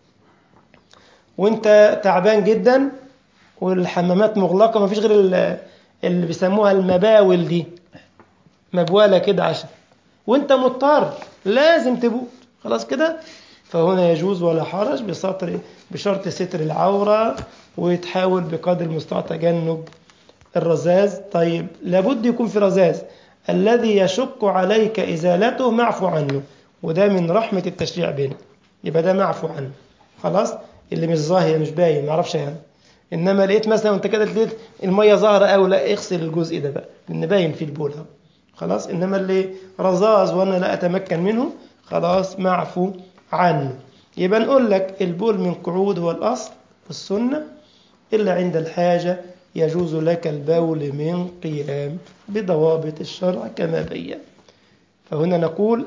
وانت تعبان جدا والحمامات مغلقه ما فيش غير اللي بيسموها المباول دي مبواله كده عشان وانت مضطر لازم تبول خلاص كده فهنا يجوز ولا حرج بسطر بشرط ستر العوره وتحاول بقدر المستطاع تجنب الرذاذ طيب لابد يكون في رذاذ الذي يشق عليك ازالته معفو عنه وده من رحمه التشريع بنا يبقى ده معفو عنه خلاص اللي مش ظاهر مش باين ما اعرفش يعني انما لقيت مثلا وانت كده لقيت الميه ظاهره قوي لا اغسل الجزء ده بقى لان باين في البول خلاص انما اللي رذاذ وانا لا اتمكن منه خلاص معفو عنه يبقى نقول لك البول من قعود هو الاصل في السنه الا عند الحاجه يجوز لك البول من قيام بضوابط الشرع كما بين فهنا نقول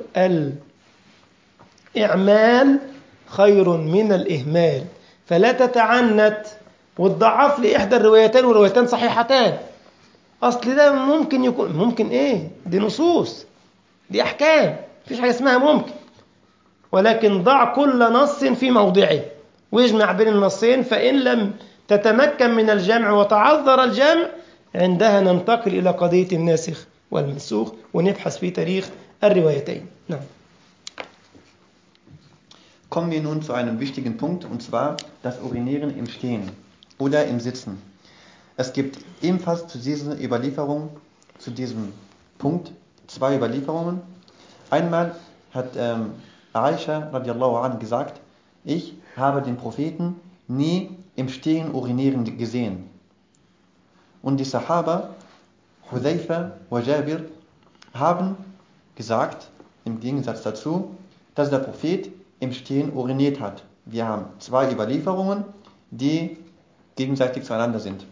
الإعمال خير من الإهمال فلا تتعنت وتضعف لي إحدى الروايتين والروايتين صحيحتان أصل ده ممكن يكون ممكن إيه دي نصوص دي أحكام مفيش حاجة اسمها ممكن ولكن ضع كل نص في موضعه واجمع بين النصين فإن لم تتمكن من الجمع وتعذر الجمع عندها ننتقل إلى قضية الناسخ والمنسوخ ونبحث في تاريخ الروايتين نعم Kommen wir nun zu einem wichtigen Punkt, und zwar das Urinieren im Stehen oder im Sitzen. Es gibt ebenfalls zu dieser Überlieferung, zu diesem Punkt, zwei Überlieferungen. Einmal hat ähm, Aisha radiallahu an gesagt, ich habe den Propheten nie im Stehen urinieren gesehen. Und die Sahaba, Hudayfa und Jabir, haben gesagt, im Gegensatz dazu, dass der Prophet im Stehen uriniert hat. Wir haben zwei Überlieferungen, die gegenseitig zueinander sind.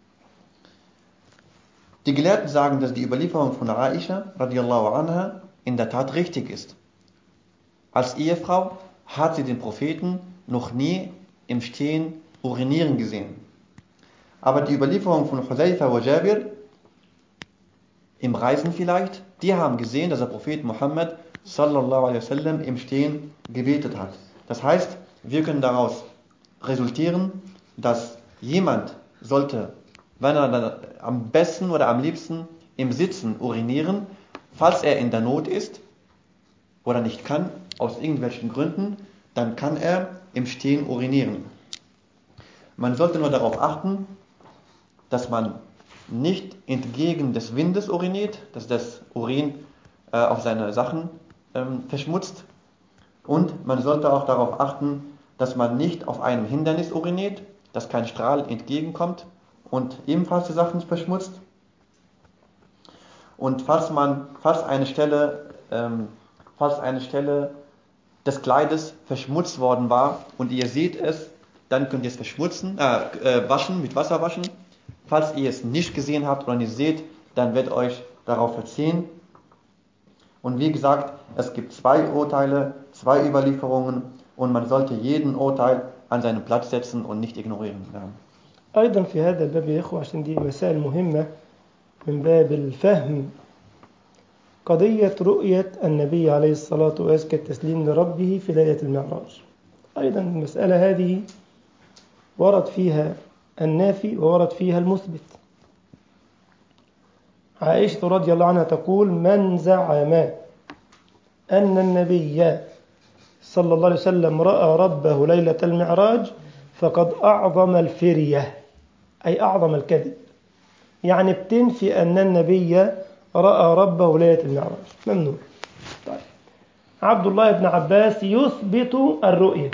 Die Gelehrten sagen, dass die Überlieferung von Aisha radiallahu anha in der Tat richtig ist. Als Ehefrau hat sie den Propheten noch nie im Stehen urinieren gesehen. Aber die Überlieferung von Hudayfa und Jabir, im Reisen vielleicht, die haben gesehen, dass der Prophet Muhammad sallallahu alaihi wasallam im Stehen gebetet hat. Das heißt, wir können daraus resultieren, dass jemand sollte, wenn er dann am besten oder am liebsten im Sitzen urinieren, falls er in der Not ist oder nicht kann, aus irgendwelchen Gründen, dann kann er im Stehen urinieren. Man sollte nur darauf achten, dass man nicht entgegen des Windes uriniert, dass das Urin äh, auf seine Sachen ähm, verschmutzt. Und man sollte auch darauf achten, dass man nicht auf einem Hindernis uriniert, dass kein Strahl entgegenkommt und ebenfalls die Sachen verschmutzt. Und falls man, falls eine Stelle, ähm, falls eine Stelle des Kleides verschmutzt worden war und ihr seht es, dann könnt ihr es verschmutzen, äh, äh, waschen, mit Wasser waschen. Falls ihr es nicht gesehen habt oder nicht seht, dann wird euch darauf verziehen. Und wie gesagt, es gibt zwei Urteile, zwei Überlieferungen und man sollte jeden Urteil an seinen Platz setzen und nicht ignorieren. Ja. أيضا في هذا الباب يا إخوة عشان دي مسائل مهمة من باب الفهم قضية رؤية النبي عليه الصلاة وأزكى التسليم لربه في ليلة المعراج أيضا المسألة هذه ورد فيها النافي وورد فيها المثبت عائشة رضي الله عنها تقول من زعم أن النبي صلى الله عليه وسلم رأى ربه ليلة المعراج فقد أعظم الفرية أي أعظم الكذب يعني بتنفي أن النبي رأى ربه ليلة المعراج ممنوع طيب. عبد الله بن عباس يثبت الرؤية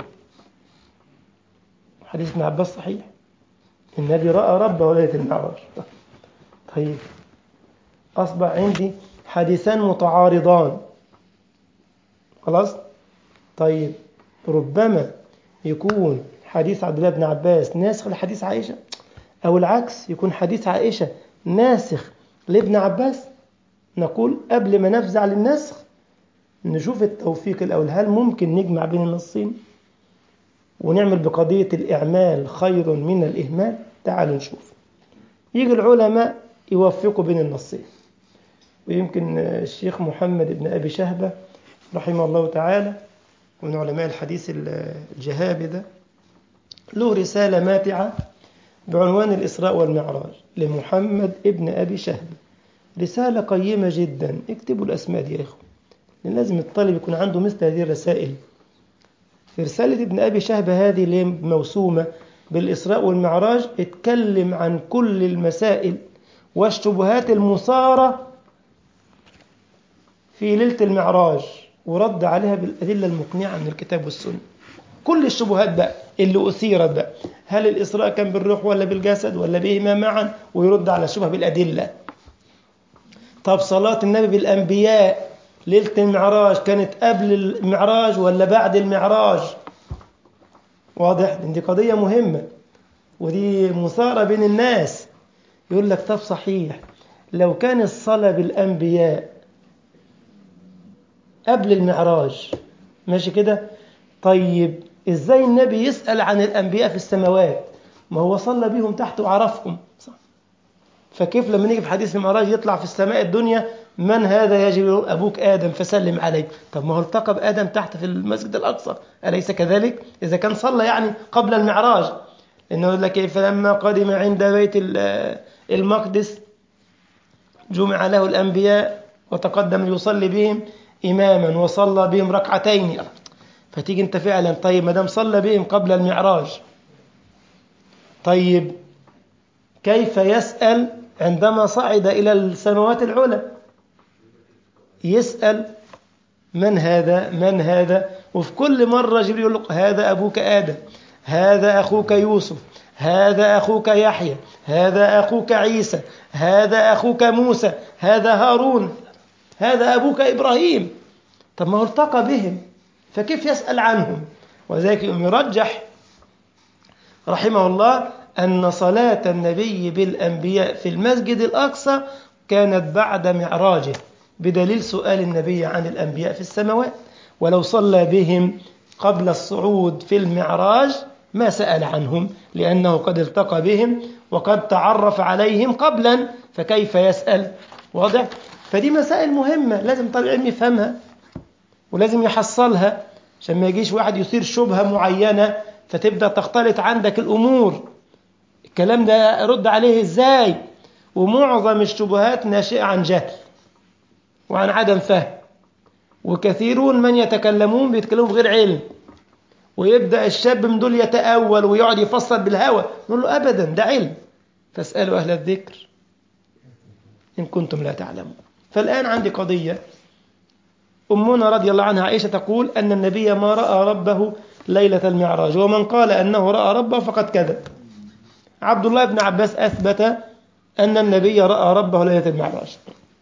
حديث ابن عباس صحيح النبي رأى ربه ليلة المعراج طيب أصبح عندي حديثان متعارضان خلاص طيب ربما يكون حديث عبد الله بن عباس ناسخ لحديث عائشة أو العكس يكون حديث عائشة ناسخ لابن عباس نقول قبل ما نفزع للنسخ نشوف التوفيق الأول هل ممكن نجمع بين النصين ونعمل بقضية الإعمال خير من الإهمال تعالوا نشوف يجي العلماء يوفقوا بين النصين ويمكن الشيخ محمد بن أبي شهبة رحمه الله تعالى ومن علماء الحديث الجهابذة له رسالة ماتعة بعنوان الإسراء والمعراج لمحمد ابن أبي شهبة رسالة قيمة جدا اكتبوا الأسماء دي يا إخوة لأن لازم الطالب يكون عنده مثل هذه الرسائل في رسالة ابن أبي شهبة هذه اللي موسومة بالإسراء والمعراج اتكلم عن كل المسائل والشبهات المثارة في ليلة المعراج ورد عليها بالأدلة المقنعة من الكتاب والسنة كل الشبهات بقى اللي أثيرت بقى هل الإسراء كان بالروح ولا بالجسد ولا بهما معا ويرد على الشبهة بالأدلة طب صلاة النبي بالأنبياء ليلة المعراج كانت قبل المعراج ولا بعد المعراج واضح دي قضية مهمة ودي مثارة بين الناس يقول لك طب صحيح لو كان الصلاة بالأنبياء قبل المعراج ماشي كده طيب ازاي النبي يسأل عن الأنبياء في السماوات ما هو صلى بيهم تحت وعرفهم صح فكيف لما نيجي في حديث المعراج يطلع في السماء الدنيا من هذا يجري أبوك آدم فسلم عليه طب ما هو التقى بآدم تحت في المسجد الأقصى أليس كذلك إذا كان صلى يعني قبل المعراج لأنه يقول لك فلما قدم عند بيت المقدس جمع له الأنبياء وتقدم يصلي بهم إماما وصلى بهم ركعتين فتيجي أنت فعلا طيب ما دام صلى بهم قبل المعراج طيب كيف يسأل عندما صعد إلى السماوات العلى يسأل من هذا من هذا وفي كل مرة جبريل يقول له هذا أبوك آدم هذا أخوك يوسف هذا أخوك يحيى هذا أخوك عيسى هذا أخوك موسى هذا هارون هذا أبوك إبراهيم طب ما هو التقى بهم فكيف يسأل عنهم وذلك يرجح رحمه الله أن صلاة النبي بالأنبياء في المسجد الأقصى كانت بعد معراجه بدليل سؤال النبي عن الأنبياء في السماوات ولو صلى بهم قبل الصعود في المعراج ما سأل عنهم لأنه قد التقى بهم وقد تعرف عليهم قبلا فكيف يسأل واضح؟ فدي مسائل مهمة لازم طالب العلم يفهمها ولازم يحصلها عشان ما يجيش واحد يثير شبهة معينة فتبدأ تختلط عندك الأمور الكلام ده رد عليه ازاي ومعظم الشبهات ناشئة عن جهل وعن عدم فهم وكثيرون من يتكلمون بيتكلموا بغير علم ويبدأ الشاب من دول يتأول ويقعد يفسر بالهوى نقول له أبدا ده علم فاسألوا أهل الذكر إن كنتم لا تعلمون فالآن عندي قضية أمنا رضي الله عنها عائشة تقول أن النبي ما رأى ربه ليلة المعراج ومن قال أنه رأى ربه فقد كذب عبد الله بن عباس أثبت أن النبي رأى ربه ليلة المعراج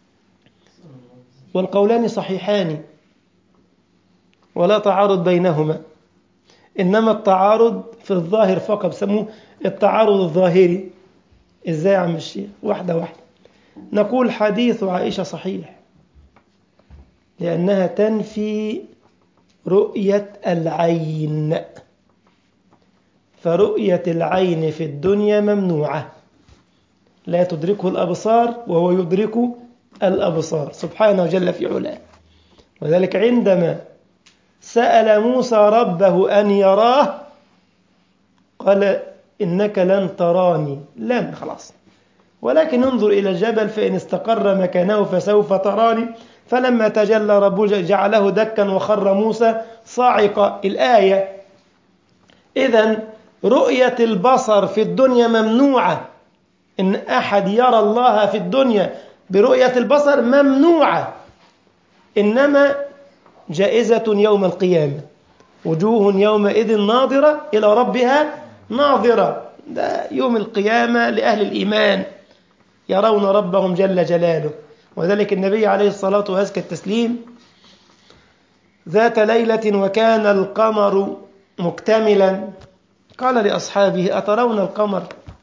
والقولان صحيحان ولا تعارض بينهما إنما التعارض في الظاهر فقط بسموه التعارض الظاهري إزاي يا عم الشيخ واحدة واحدة نقول حديث عائشة صحيح لأنها تنفي رؤية العين فرؤية العين في الدنيا ممنوعة لا تدركه الأبصار وهو يدرك الأبصار سبحانه جل في علاه وذلك عندما سأل موسى ربه أن يراه قال إنك لن تراني لن خلاص ولكن انظر إلى الجبل فإن استقر مكانه فسوف تراني فلما تجلى ربه جعله دكا وخر موسى صاعقة الآية إذا رؤية البصر في الدنيا ممنوعة إن أحد يرى الله في الدنيا برؤية البصر ممنوعة إنما جائزة يوم القيامة وجوه يومئذ ناظرة إلى ربها ناظرة ده يوم القيامة لأهل الإيمان يرون ربهم جل جلاله وذلك النبي عليه الصلاة وأزكى التسليم ذات ليلة وكان القمر مكتملا قال لأصحابه أترون القمر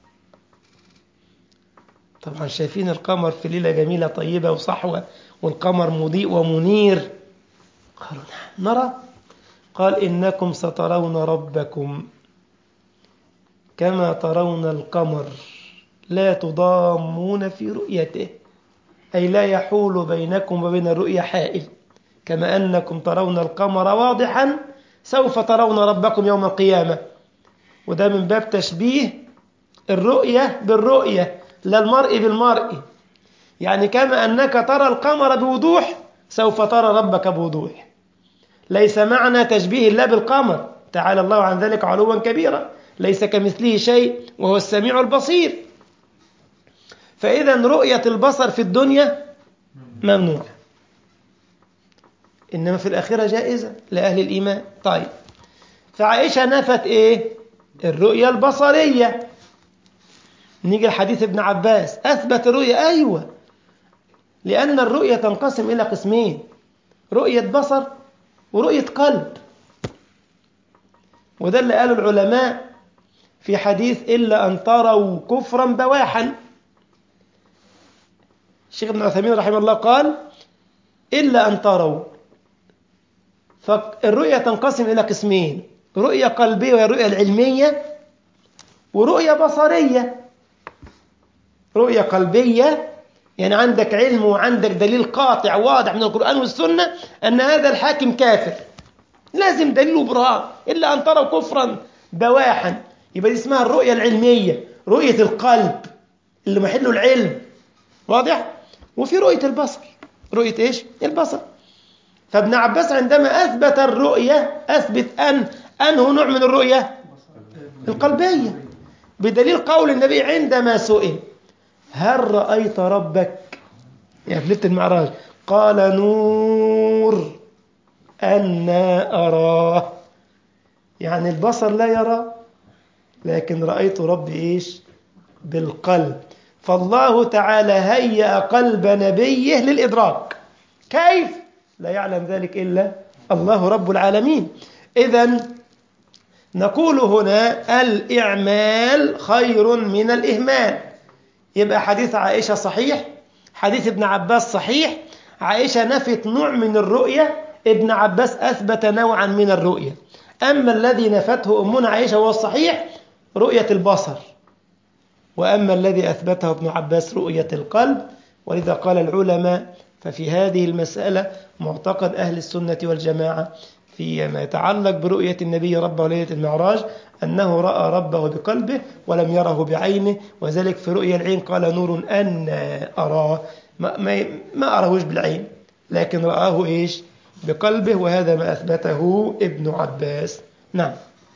طبعا شايفين القمر في ليلة جميلة طيبة وصحوة والقمر مضيء ومنير قالوا نعم نرى قال إنكم سترون ربكم كما ترون القمر لا تضامون في رؤيته أي لا يحول بينكم وبين الرؤيا حائل كما أنكم ترون القمر واضحا سوف ترون ربكم يوم القيامة وده من باب تشبيه الرؤية بالرؤية لا المرء بالمرء يعني كما أنك ترى القمر بوضوح سوف ترى ربك بوضوح ليس معنى تشبيه الله بالقمر تعالى الله عن ذلك علوا كبيرا ليس كمثله شيء وهو السميع البصير فإذا رؤية البصر في الدنيا ممنوع إنما في الآخرة جائزة لأهل الإيمان طيب فعائشة نفت إيه الرؤية البصرية نيجي لحديث ابن عباس أثبت الرؤية أيوة لأن الرؤية تنقسم إلى قسمين رؤية بصر ورؤية قلب وده اللي قاله العلماء في حديث إلا أن تروا كفرا بواحا الشيخ ابن عثيمين رحمه الله قال إلا أن تروا فالرؤية تنقسم إلى قسمين رؤية قلبية وهي الرؤية العلمية ورؤية بصرية رؤية قلبية يعني عندك علم وعندك دليل قاطع واضح من القرآن والسنة أن هذا الحاكم كافر لازم دليل وبرهان إلا أن تروا كفرا بواحا يبقى دي اسمها الرؤية العلمية رؤية القلب اللي محله العلم واضح؟ وفي رؤية البصر رؤية إيش؟ البصر فابن عباس عندما أثبت الرؤية أثبت أن أنه نوع من الرؤية القلبية بدليل قول النبي عندما سئل هل رأيت ربك يعني في ليلة المعراج قال نور أنا أراه يعني البصر لا يرى لكن رأيت ربي إيش بالقلب فالله تعالى هيأ قلب نبيه للإدراك كيف لا يعلم ذلك إلا الله رب العالمين إذا نقول هنا الإعمال خير من الإهمال يبقى حديث عائشة صحيح حديث ابن عباس صحيح عائشة نفت نوع من الرؤية ابن عباس أثبت نوعا من الرؤية أما الذي نفته أمنا عائشة هو الصحيح رؤية البصر وأما الذي أثبته ابن عباس رؤية القلب ولذا قال العلماء ففي هذه المسألة معتقد أهل السنة والجماعة فيما يتعلق برؤية النبي ربه ليلة المعراج أنه رأى ربه بقلبه ولم يره بعينه وذلك في رؤية العين قال نور أن أراه ما, ما, ما أراهوش بالعين لكن رآه إيش بقلبه وهذا ما أثبته ابن عباس نعم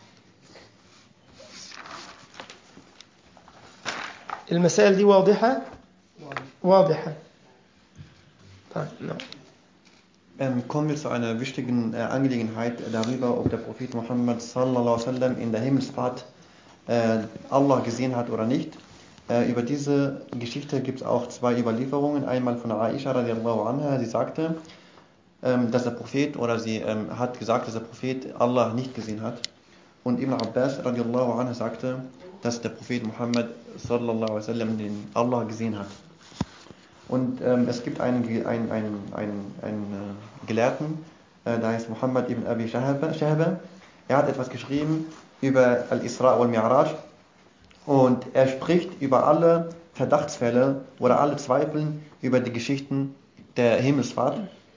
المسائل دي واضحة واضحة طيب نعم Ähm, kommen wir zu einer wichtigen äh, Angelegenheit darüber, ob der Prophet Muhammad sallallahu alaihi wasallam in der Himmelsfahrt äh, Allah gesehen hat oder nicht. Äh, über diese Geschichte gibt es auch zwei Überlieferungen. Einmal von Aisha radiallahu anha, sie sagte, ähm, dass der Prophet oder sie ähm, hat gesagt, dass der Prophet Allah nicht gesehen hat. Und Ibn Abbas radiallahu anha sagte, dass der Prophet Muhammad sallallahu alaihi wasallam den Allah gesehen hat. Und ähm, es gibt einen, einen, einen, einen, einen äh, Gelehrten, äh, der heißt Muhammad ibn Abi Shahaba. Er hat etwas geschrieben über Al-Isra wal Mi'raj und er spricht über alle Verdachtsfälle oder alle Zweifeln über die Geschichten der Himmelsfahrt.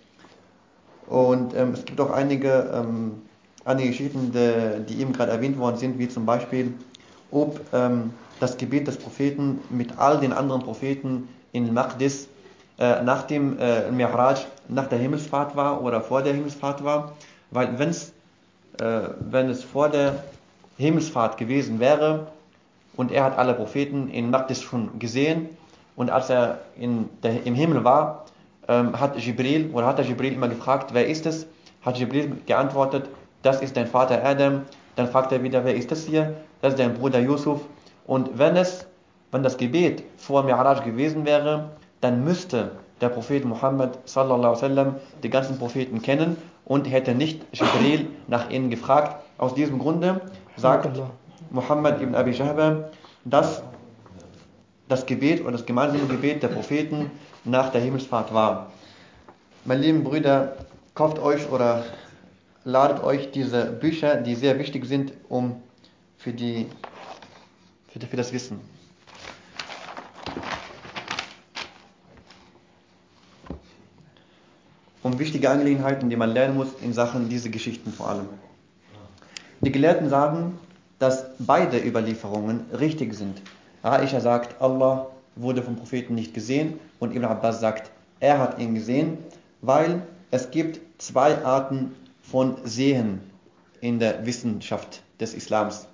Und ähm, es gibt auch einige, ähm, einige Geschichten, die, die eben gerade erwähnt worden sind, wie zum Beispiel, ob ähm, das Gebet des Propheten mit all den anderen Propheten in Maqdis äh, nach dem äh, Mi'raj, nach der Himmelsfahrt war oder vor der Himmelsfahrt war. Weil wenn's, äh, wenn es vor der Himmelsfahrt gewesen wäre und er hat alle Propheten in Maqdis schon gesehen und als er in der, im Himmel war, ähm, hat Jibril oder hat der Jibril immer gefragt, wer ist es? Hat Jibril geantwortet, das ist dein Vater Adam. Dann fragt er wieder, wer ist das hier? Das ist dein Bruder Yusuf. Und wenn es wenn das Gebet vor Mi'raj gewesen wäre, dann müsste der Prophet Muhammad sallallahu alaihi wasallam die ganzen Propheten kennen und hätte nicht Jibril nach ihnen gefragt. Aus diesem Grunde sagt Muhammad ibn Abi Shahba, dass das Gebet oder das gemeinsame Gebet der Propheten nach der Himmelsfahrt war. Meine lieben Brüder, kauft euch oder ladet euch diese Bücher, die sehr wichtig sind, um für, die, für, für das Wissen. um wichtige Angelegenheiten, die man lernen muss in Sachen diese Geschichten vor allem. Die Gelehrten sagen, dass beide Überlieferungen richtig sind. Aisha sagt, Allah wurde vom Propheten nicht gesehen und Ibn Abbas sagt, er hat ihn gesehen, weil es gibt zwei Arten von Sehen in der Wissenschaft des Islams.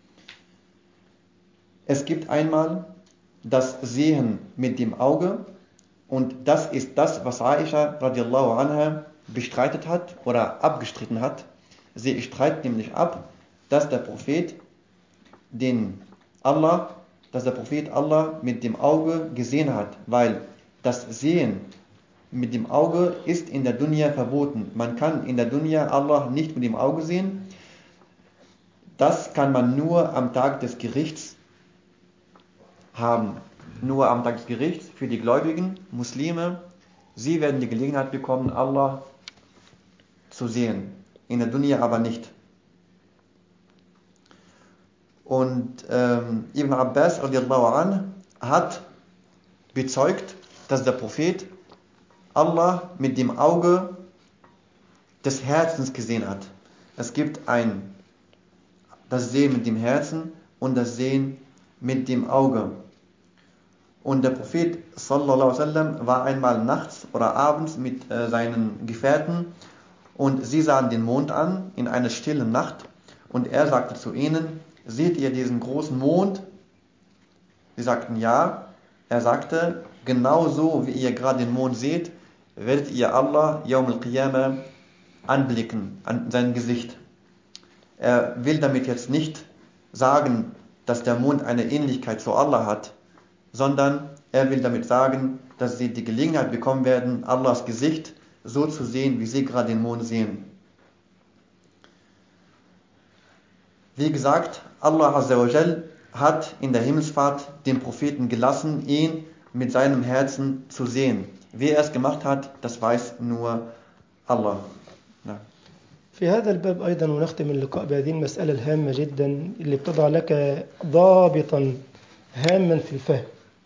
Es gibt einmal das Sehen mit dem Auge und das ist das, was Aisha radiallahu anha bestreitet hat oder abgestritten hat. Sie streitet nämlich ab, dass der Prophet den Allah, dass der Prophet Allah mit dem Auge gesehen hat, weil das Sehen mit dem Auge ist in der Dunya verboten. Man kann in der Dunya Allah nicht mit dem Auge sehen. Das kann man nur am Tag des Gerichts haben nur am Tag des Gerichts für die Gläubigen, Muslime. Sie werden die Gelegenheit bekommen, Allah zu sehen. In der Dunya aber nicht. Und ähm, Ibn Abbas radiallahu an, hat bezeugt, dass der Prophet Allah mit dem Auge des Herzens gesehen hat. Es gibt ein das Sehen mit dem Herzen und das Sehen mit dem Auge. Und der Prophet sallallahu alaihi wasallam war einmal nachts oder abends mit äh, seinen Gefährten und sie sahen den Mond an in einer stillen Nacht und er sagte zu ihnen, seht ihr diesen großen Mond? Sie sagten ja. Er sagte, genau so wie ihr gerade den Mond seht, werdet ihr Allah Yawm al-Qiyamah anblicken, an sein Gesicht. Er will damit jetzt nicht sagen, dass der Mond eine Ähnlichkeit zu Allah hat, sondern er will damit sagen, dass sie die Gelegenheit bekommen werden, Allahs Gesicht so zu sehen, wie sie gerade den Mond sehen. Wie gesagt, Allah Azzawajal hat in der Himmelsfahrt den Propheten gelassen, ihn mit seinem Herzen zu sehen. Wie er es gemacht hat, das weiß nur Allah. Ja. في هذا الباب أيضا ونختم اللقاء بهذه المسألة الهامة جدا اللي بتضع لك ضابطا هاما في الفهم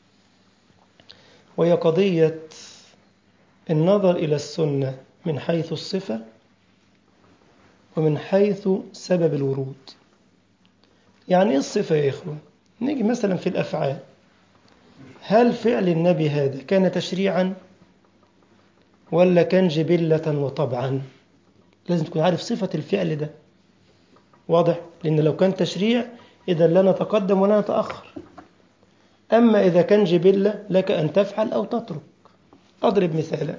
وهي قضية النظر إلى السنة من حيث الصفة ومن حيث سبب الورود يعني إيه الصفة يا إخوة نيجي مثلا في الأفعال هل فعل النبي هذا كان تشريعا ولا كان جبلة وطبعا لازم تكون عارف صفة الفعل ده واضح لأن لو كان تشريع إذا لا نتقدم ولا نتأخر أما إذا كان جبلة لك أن تفعل أو تترك أضرب مثالا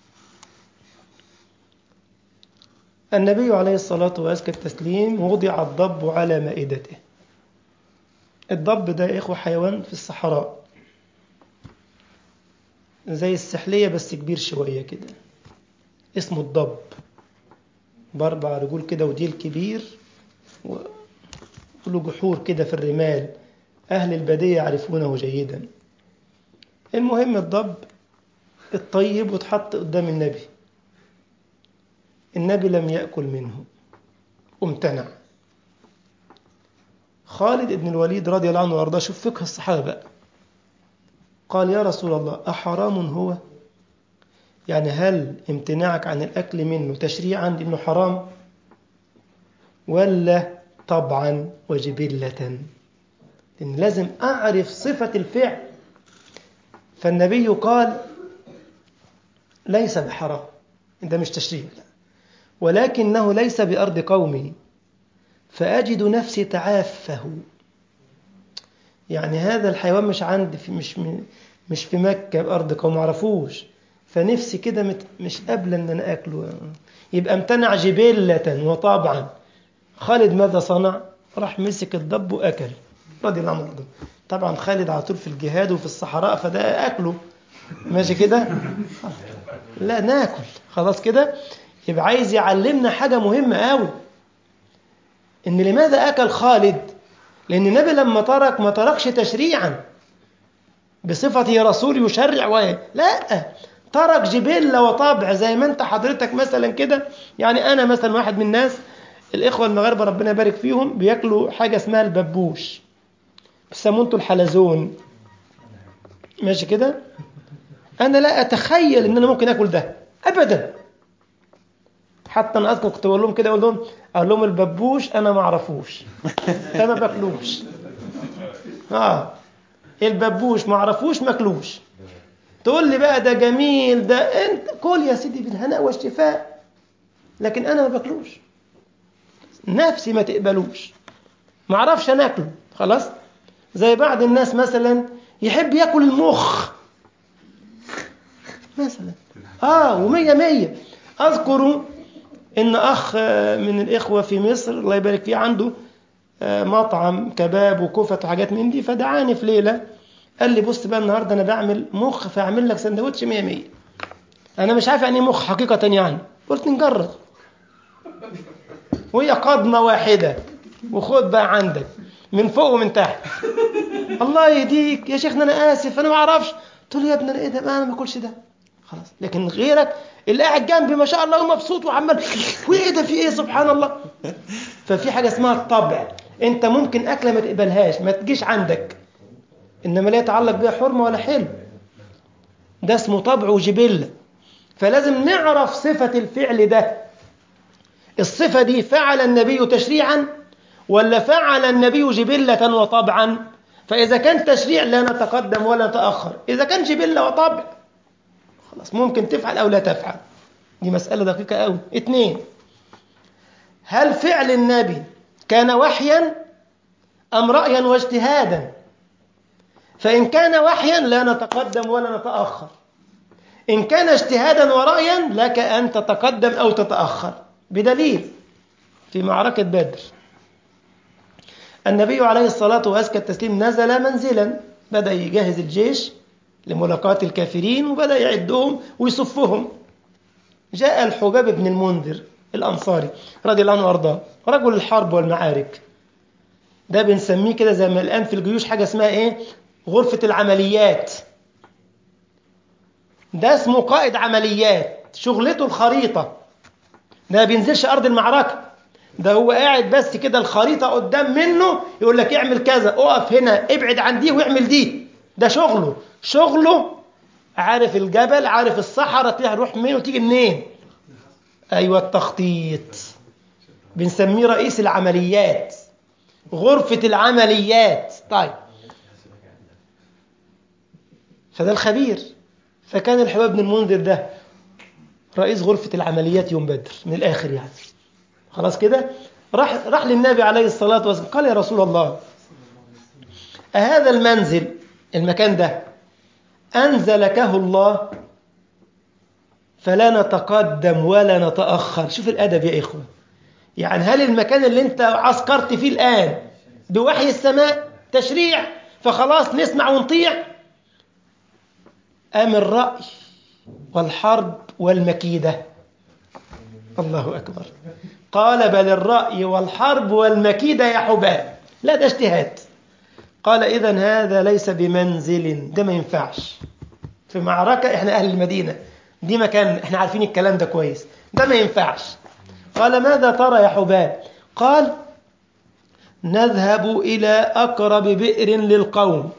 النبي عليه الصلاة وأزكى التسليم وضع الضب على مائدته الضب ده يا إخوة حيوان في الصحراء زي السحلية بس كبير شوية كده اسمه الضب بأربع رجول كده وديل كبير وله جحور كده في الرمال أهل البادية يعرفونه جيدا المهم الضب الطيب واتحط قدام النبي النبي لم يأكل منه امتنع خالد بن الوليد رضي الله عنه وارضاه شوف فقه الصحابة قال يا رسول الله أحرام هو يعني هل امتناعك عن الأكل منه تشريعا لأنه حرام ولا طبعا وجبلة لأن لازم أعرف صفة الفعل فالنبي قال ليس بحرام ده مش تشريع لا. ولكنه ليس بأرض قومي فأجد نفسي تعافه يعني هذا الحيوان مش عندي في مش مش في مكة بأرض قوم معرفوش فنفسي كده مش قابلة ان انا اكله يبقى امتنع جبلة وطبعا خالد ماذا صنع راح مسك الضب واكل رضي الله عنه طبعا خالد على طول في الجهاد وفي الصحراء فده اكله ماشي كده لا ناكل خلاص كده يبقى عايز يعلمنا حاجة مهمة قوي ان لماذا اكل خالد لان النبي لما ترك ما تركش تشريعا بصفته رسول يشرع و لا ترك جبلة وطبع زي ما انت حضرتك مثلا كده يعني انا مثلا واحد من الناس الاخوة المغاربة ربنا يبارك فيهم بياكلوا حاجة اسمها الببوش بيسموه انتوا الحلزون ماشي كده انا لا اتخيل ان انا ممكن اكل ده ابدا حتى انا اذكر كنت بقول لهم كده اقول لهم اقول لهم الببوش انا ما اعرفوش انا ما باكلوش اه الببوش ما اعرفوش ماكلوش تقول لي بقى ده جميل ده انت كل يا سيدي بالهناء والشفاء لكن انا ما باكلوش نفسي ما تقبلوش ما اعرفش انا اكله خلاص زي بعض الناس مثلا يحب ياكل المخ مثلا اه ومية مية اذكر ان اخ من الاخوة في مصر الله يبارك فيه عنده مطعم كباب وكفت وحاجات من دي فدعاني في ليلة قال لي بص بقى النهارده انا بعمل مخ فاعمل لك سندوتش 100 100 انا مش عارف يعني ايه مخ حقيقة يعني قلت نجرب وهي قضمة واحدة وخد بقى عندك من فوق ومن تحت الله يهديك يا شيخنا انا اسف انا ما اعرفش قلت له يا ابني انا ايه ده انا ما باكلش ده خلاص لكن غيرك اللي قاعد جنبي ما شاء الله ومبسوط وعمال وايه ده في ايه سبحان الله ففي حاجه اسمها الطبع انت ممكن اكله ما تقبلهاش ما تجيش عندك انما لا يتعلق بها حرمه ولا حلم ده اسمه طبع وجبله فلازم نعرف صفه الفعل ده الصفه دي فعل النبي تشريعا ولا فعل النبي جبله وطبعا فاذا كان تشريع لا نتقدم ولا نتاخر اذا كان جبله وطبع خلاص ممكن تفعل او لا تفعل دي مساله دقيقه قوي اثنين هل فعل النبي كان وحيا ام رايا واجتهادا فإن كان وحيا لا نتقدم ولا نتأخر إن كان اجتهادا ورأيا لك أن تتقدم أو تتأخر بدليل في معركة بدر النبي عليه الصلاة وأزكى التسليم نزل منزلا بدأ يجهز الجيش لملاقاة الكافرين وبدأ يعدهم ويصفهم جاء الحباب بن المنذر الأنصاري رضي الله عنه وأرضاه رجل الحرب والمعارك ده بنسميه كده زي ما الآن في الجيوش حاجة اسمها إيه غرفة العمليات ده اسمه قائد عمليات شغلته الخريطة ده بينزلش أرض المعركة ده هو قاعد بس كده الخريطة قدام منه يقول لك اعمل كذا اقف هنا ابعد عن دي واعمل دي ده شغله شغله عارف الجبل عارف الصحراء تروح روح منين وتيجي منين ايوه التخطيط بنسميه رئيس العمليات غرفة العمليات طيب فده الخبير فكان الحباب بن المنذر ده رئيس غرفة العمليات يوم بدر من الآخر يعني خلاص كده راح راح للنبي عليه الصلاة والسلام قال يا رسول الله أهذا المنزل المكان ده أنزلكه الله فلا نتقدم ولا نتأخر شوف الأدب يا إخوة يعني هل المكان اللي أنت عسكرت فيه الآن بوحي السماء تشريع فخلاص نسمع ونطيع أم الرأي والحرب والمكيدة الله أكبر قال بل الرأي والحرب والمكيدة يا حباب لا ده اجتهاد قال إذا هذا ليس بمنزل ده ما ينفعش في معركة إحنا أهل المدينة دي مكان إحنا عارفين الكلام ده كويس ده ما ينفعش قال ماذا ترى يا حباب قال نذهب إلى أقرب بئر للقوم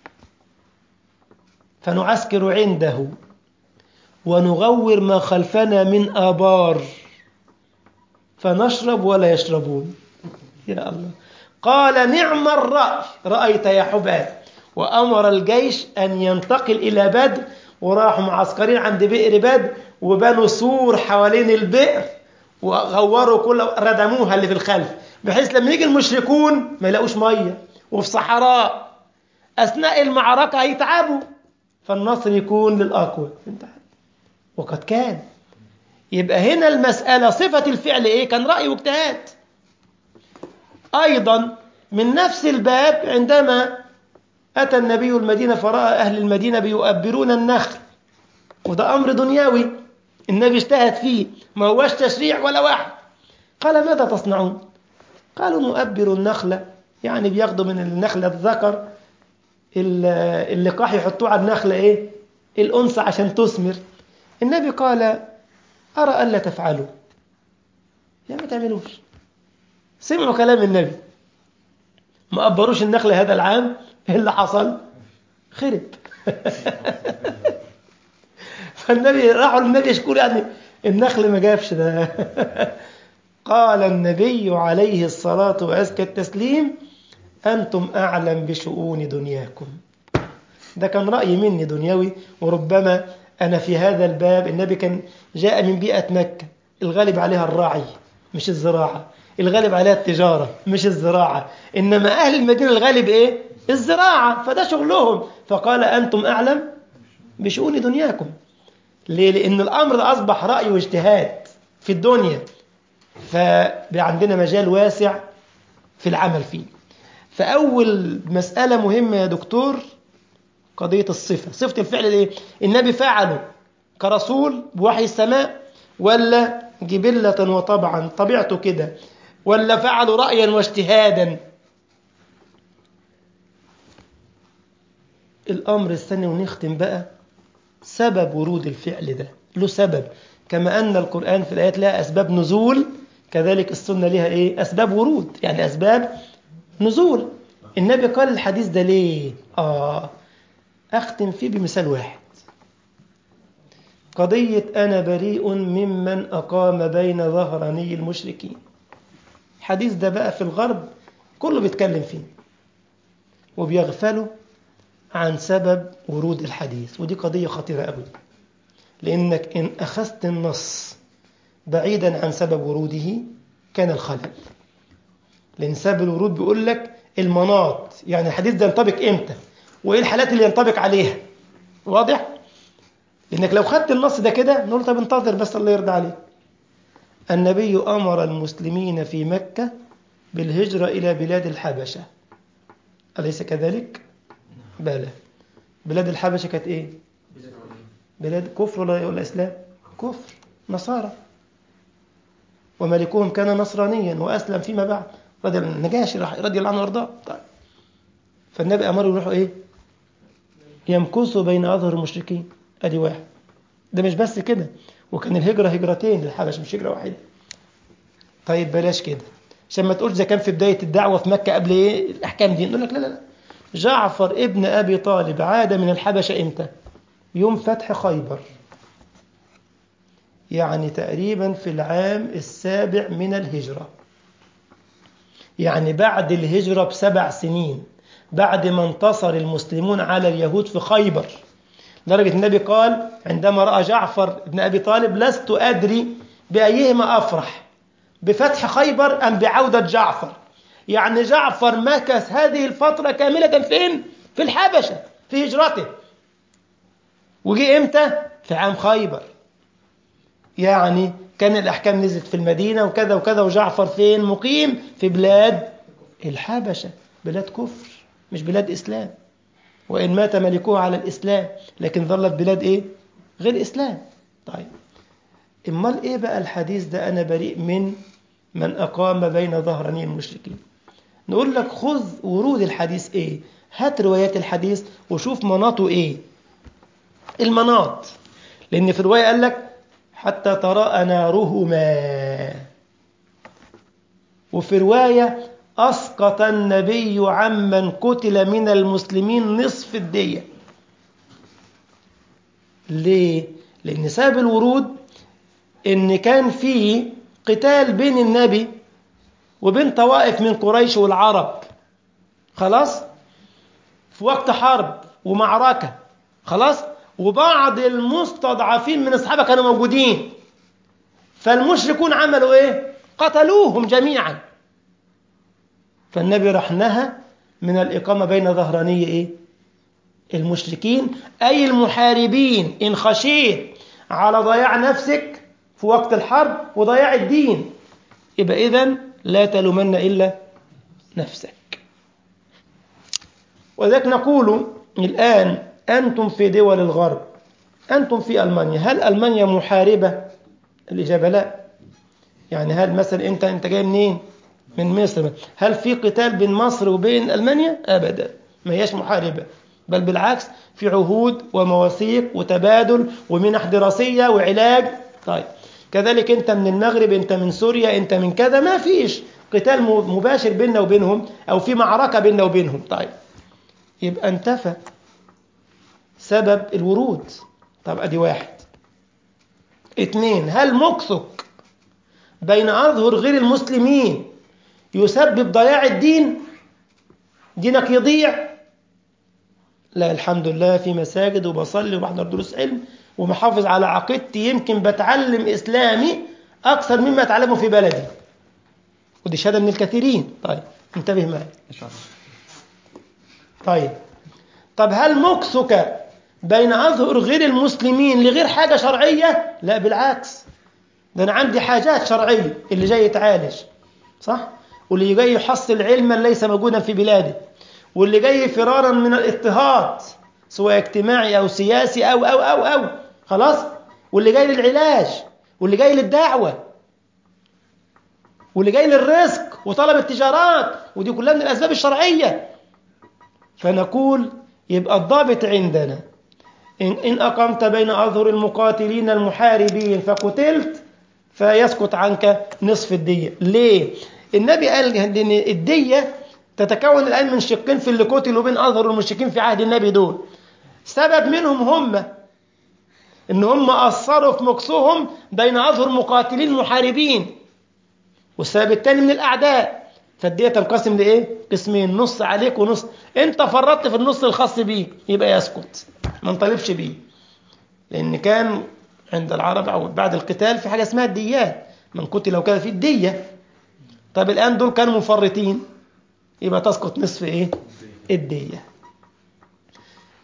فنعسكر عنده ونغور ما خلفنا من آبار فنشرب ولا يشربون يا الله قال نعم الرأي رأيت يا حباب وأمر الجيش أن ينتقل إلى بدر وراحوا معسكرين عند بئر بدر وبنوا سور حوالين البئر وغوروا كل ردموها اللي في الخلف بحيث لما يجي المشركون ما يلاقوش ميه وفي صحراء أثناء المعركة هيتعبوا فالنصر يكون للأقوى وقد كان يبقى هنا المسألة صفة الفعل إيه كان رأي واجتهاد أيضا من نفس الباب عندما أتى النبي المدينة فرأى أهل المدينة بيؤبرون النخل وده أمر دنيوي النبي اجتهد فيه ما هوش تشريع ولا واحد قال ماذا تصنعون قالوا نؤبر النخلة يعني بياخدوا من النخلة الذكر اللقاح يحطوه على النخلة إيه الأنثى عشان تثمر النبي قال أرى ألا تفعلوا يا ما تعملوش سمعوا كلام النبي ما أبروش النخلة هذا العام إيه اللي حصل خرب فالنبي راحوا للنبي يشكر يعني النخل ما جابش ده قال النبي عليه الصلاة وأزكى التسليم أنتم أعلم بشؤون دنياكم ده كان رأي مني دنيوي وربما أنا في هذا الباب النبي كان جاء من بيئة مكة الغالب عليها الراعي مش الزراعة الغالب عليها التجارة مش الزراعة إنما أهل المدينة الغالب إيه الزراعة فده شغلهم فقال أنتم أعلم بشؤون دنياكم ليه؟ لأن الأمر أصبح رأي واجتهاد في الدنيا فعندنا مجال واسع في العمل فيه فأول مسألة مهمة يا دكتور قضية الصفة صفة الفعل الايه النبي فعله كرسول بوحي السماء ولا جبلة وطبعا طبيعته كده ولا فعله رأيا واجتهادا الأمر الثاني ونختم بقى سبب ورود الفعل ده له سبب كما أن القرآن في الآيات لها أسباب نزول كذلك السنة لها إيه أسباب ورود يعني أسباب نزول النبي قال الحديث ده ليه آه أختم فيه بمثال واحد قضية أنا بريء ممن أقام بين ظهراني المشركين الحديث ده بقى في الغرب كله بيتكلم فيه وبيغفلوا عن سبب ورود الحديث ودي قضية خطيرة قوي لأنك إن أخذت النص بعيدا عن سبب وروده كان الخلل لأن سبب الورود بيقول لك المناط يعني الحديث ده ينطبق إمتى وإيه الحالات اللي ينطبق عليها واضح؟ لأنك لو خدت النص ده كده نقول طب انتظر بس الله يرضى عليك النبي أمر المسلمين في مكة بالهجرة إلى بلاد الحبشة أليس كذلك؟ بلى بلاد الحبشة كانت إيه؟ بلاد كفر ولا ولا إسلام؟ كفر نصارى وملكهم كان نصرانيا وأسلم فيما بعد رضي النجاشي رضي الله عنه وارضاه طيب فالنبي أمره يروحوا إيه؟ يمكثوا بين أظهر المشركين أدي واحد ده مش بس كده وكان الهجرة هجرتين للحبش مش هجرة واحدة طيب بلاش كده عشان ما تقولش ده كان في بداية الدعوة في مكة قبل إيه الأحكام دي نقول لك لا لا لا جعفر ابن أبي طالب عاد من الحبشة إمتى؟ يوم فتح خيبر يعني تقريبا في العام السابع من الهجرة يعني بعد الهجرة بسبع سنين بعد ما انتصر المسلمون على اليهود في خيبر درجة النبي قال عندما رأى جعفر بن أبي طالب لست أدري بأيهما أفرح بفتح خيبر أم بعودة جعفر يعني جعفر مكث هذه الفترة كاملة فين؟ في الحبشة في هجرته وجي إمتى؟ في عام خيبر يعني كان الأحكام نزلت في المدينة وكذا وكذا وجعفر فين؟ مقيم في بلاد الحبشة بلاد كفر مش بلاد إسلام وإن مات ملكوها على الإسلام لكن ظلت بلاد إيه؟ غير إسلام طيب امال إيه بقى الحديث ده أنا بريء من من أقام بين ظهراني المشركين نقول لك خذ ورود الحديث إيه هات روايات الحديث وشوف مناطه إيه المناط لأن في الرواية قال لك حتى تراءى نارهما وفي رواية أسقط النبي عمن قتل من المسلمين نصف الدية ليه؟ لأن سبب الورود إن كان في قتال بين النبي وبين طوائف من قريش والعرب خلاص؟ في وقت حرب ومعركة خلاص؟ وبعض المستضعفين من أصحابه كانوا موجودين فالمشركون عملوا إيه؟ قتلوهم جميعاً فالنبي راح نهى من الإقامة بين ظهراني إيه؟ المشركين أي المحاربين إن خشيت على ضياع نفسك في وقت الحرب وضياع الدين يبقى إذن لا تلومن إلا نفسك وذلك نقول الآن أنتم في دول الغرب أنتم في ألمانيا هل ألمانيا محاربة؟ الإجابة لا يعني هل مثلا أنت أنت جاي منين؟ من مصر هل في قتال بين مصر وبين ألمانيا؟ أبدا ما هياش محاربة بل بالعكس في عهود ومواثيق وتبادل ومنح دراسية وعلاج طيب كذلك أنت من المغرب أنت من سوريا أنت من كذا ما فيش قتال مباشر بيننا وبينهم أو في معركة بيننا وبينهم طيب يبقى انتفى سبب الورود طب أدي واحد اثنين هل مكثك بين أظهر غير المسلمين يسبب ضياع الدين دينك يضيع لا الحمد لله في مساجد وبصلي وبحضر دروس علم ومحافظ على عقيدتي يمكن بتعلم إسلامي أكثر مما أتعلمه في بلدي ودي شهادة من الكثيرين طيب انتبه معي إن شاء الله طيب طب هل مكثك بين أظهر غير المسلمين لغير حاجة شرعية لا بالعكس ده أنا عندي حاجات شرعية اللي جاي يتعالج صح واللي جاي يحصل علما ليس موجودا في بلاده واللي جاي فرارا من الاضطهاد سواء اجتماعي أو سياسي أو أو أو أو خلاص واللي جاي للعلاج واللي جاي للدعوة واللي جاي للرزق وطلب التجارات ودي كلها من الأسباب الشرعية فنقول يبقى الضابط عندنا إن, إن أقمت بين أظهر المقاتلين المحاربين فقتلت فيسقط عنك نصف الدية ليه؟ النبي قال ان الدية تتكون الآن من شقين في اللي قتلوا بين أظهر المشركين في عهد النبي دول سبب منهم هم ان هم أثروا في مكسهم بين أظهر مقاتلين محاربين والسبب الثاني من الأعداء فالدية تنقسم لإيه؟ قسمين نص عليك ونص أنت فرطت في النص الخاص بيه يبقى يسكت ما نطالبش بيه لأن كان عند العرب أو بعد القتال في حاجة اسمها الديات من قتل لو كان في الدية طب الآن دول كانوا مفرطين يبقى تسقط نصف إيه؟ الدية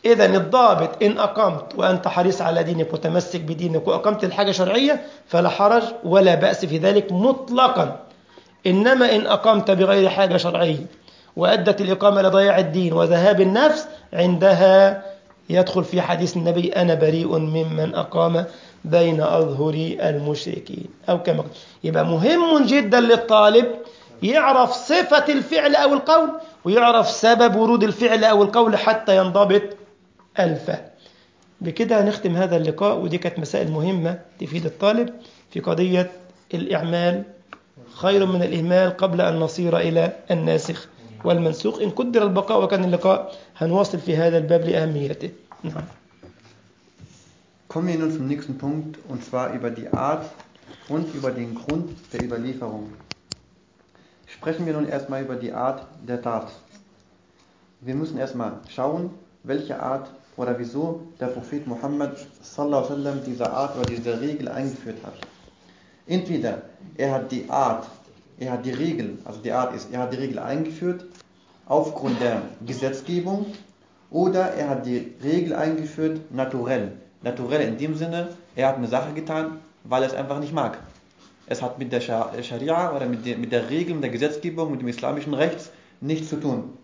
إذا الضابط إن أقمت وأنت حريص على دينك وتمسك بدينك وأقمت الحاجة شرعية فلا حرج ولا بأس في ذلك مطلقا إنما إن أقمت بغير حاجة شرعية وأدت الإقامة لضياع الدين وذهاب النفس عندها يدخل في حديث النبي أنا بريء ممن أقام بين أظهر المشركين أو كما قلت. يبقى مهم جدا للطالب يعرف صفة الفعل أو القول ويعرف سبب ورود الفعل أو القول حتى ينضبط الفهم بكده هنختم هذا اللقاء ودي كانت مسائل مهمة تفيد الطالب في قضية الإعمال خير من الإهمال قبل أن نصير إلى الناسخ والمنسوخ إن قدر البقاء وكان اللقاء هنواصل في هذا الباب لأهميته نعم Kommen wir nun zum nächsten Punkt und zwar über die Art und über den Grund der Überlieferung. Sprechen wir nun erstmal über die Art der Tat. Wir müssen erstmal schauen, welche Art oder wieso der Prophet Muhammad sallallahu alaihi wasallam diese Art oder diese Regel eingeführt hat. Entweder er hat die Art, er hat die Regel, also die Art ist, er hat die Regel eingeführt aufgrund der Gesetzgebung oder er hat die Regel eingeführt naturell. Naturell in dem Sinne, er hat eine Sache getan, weil er es einfach nicht mag. Es hat mit der Scharia oder mit der, mit der Regel, mit der Gesetzgebung, mit dem islamischen Rechts nichts zu tun.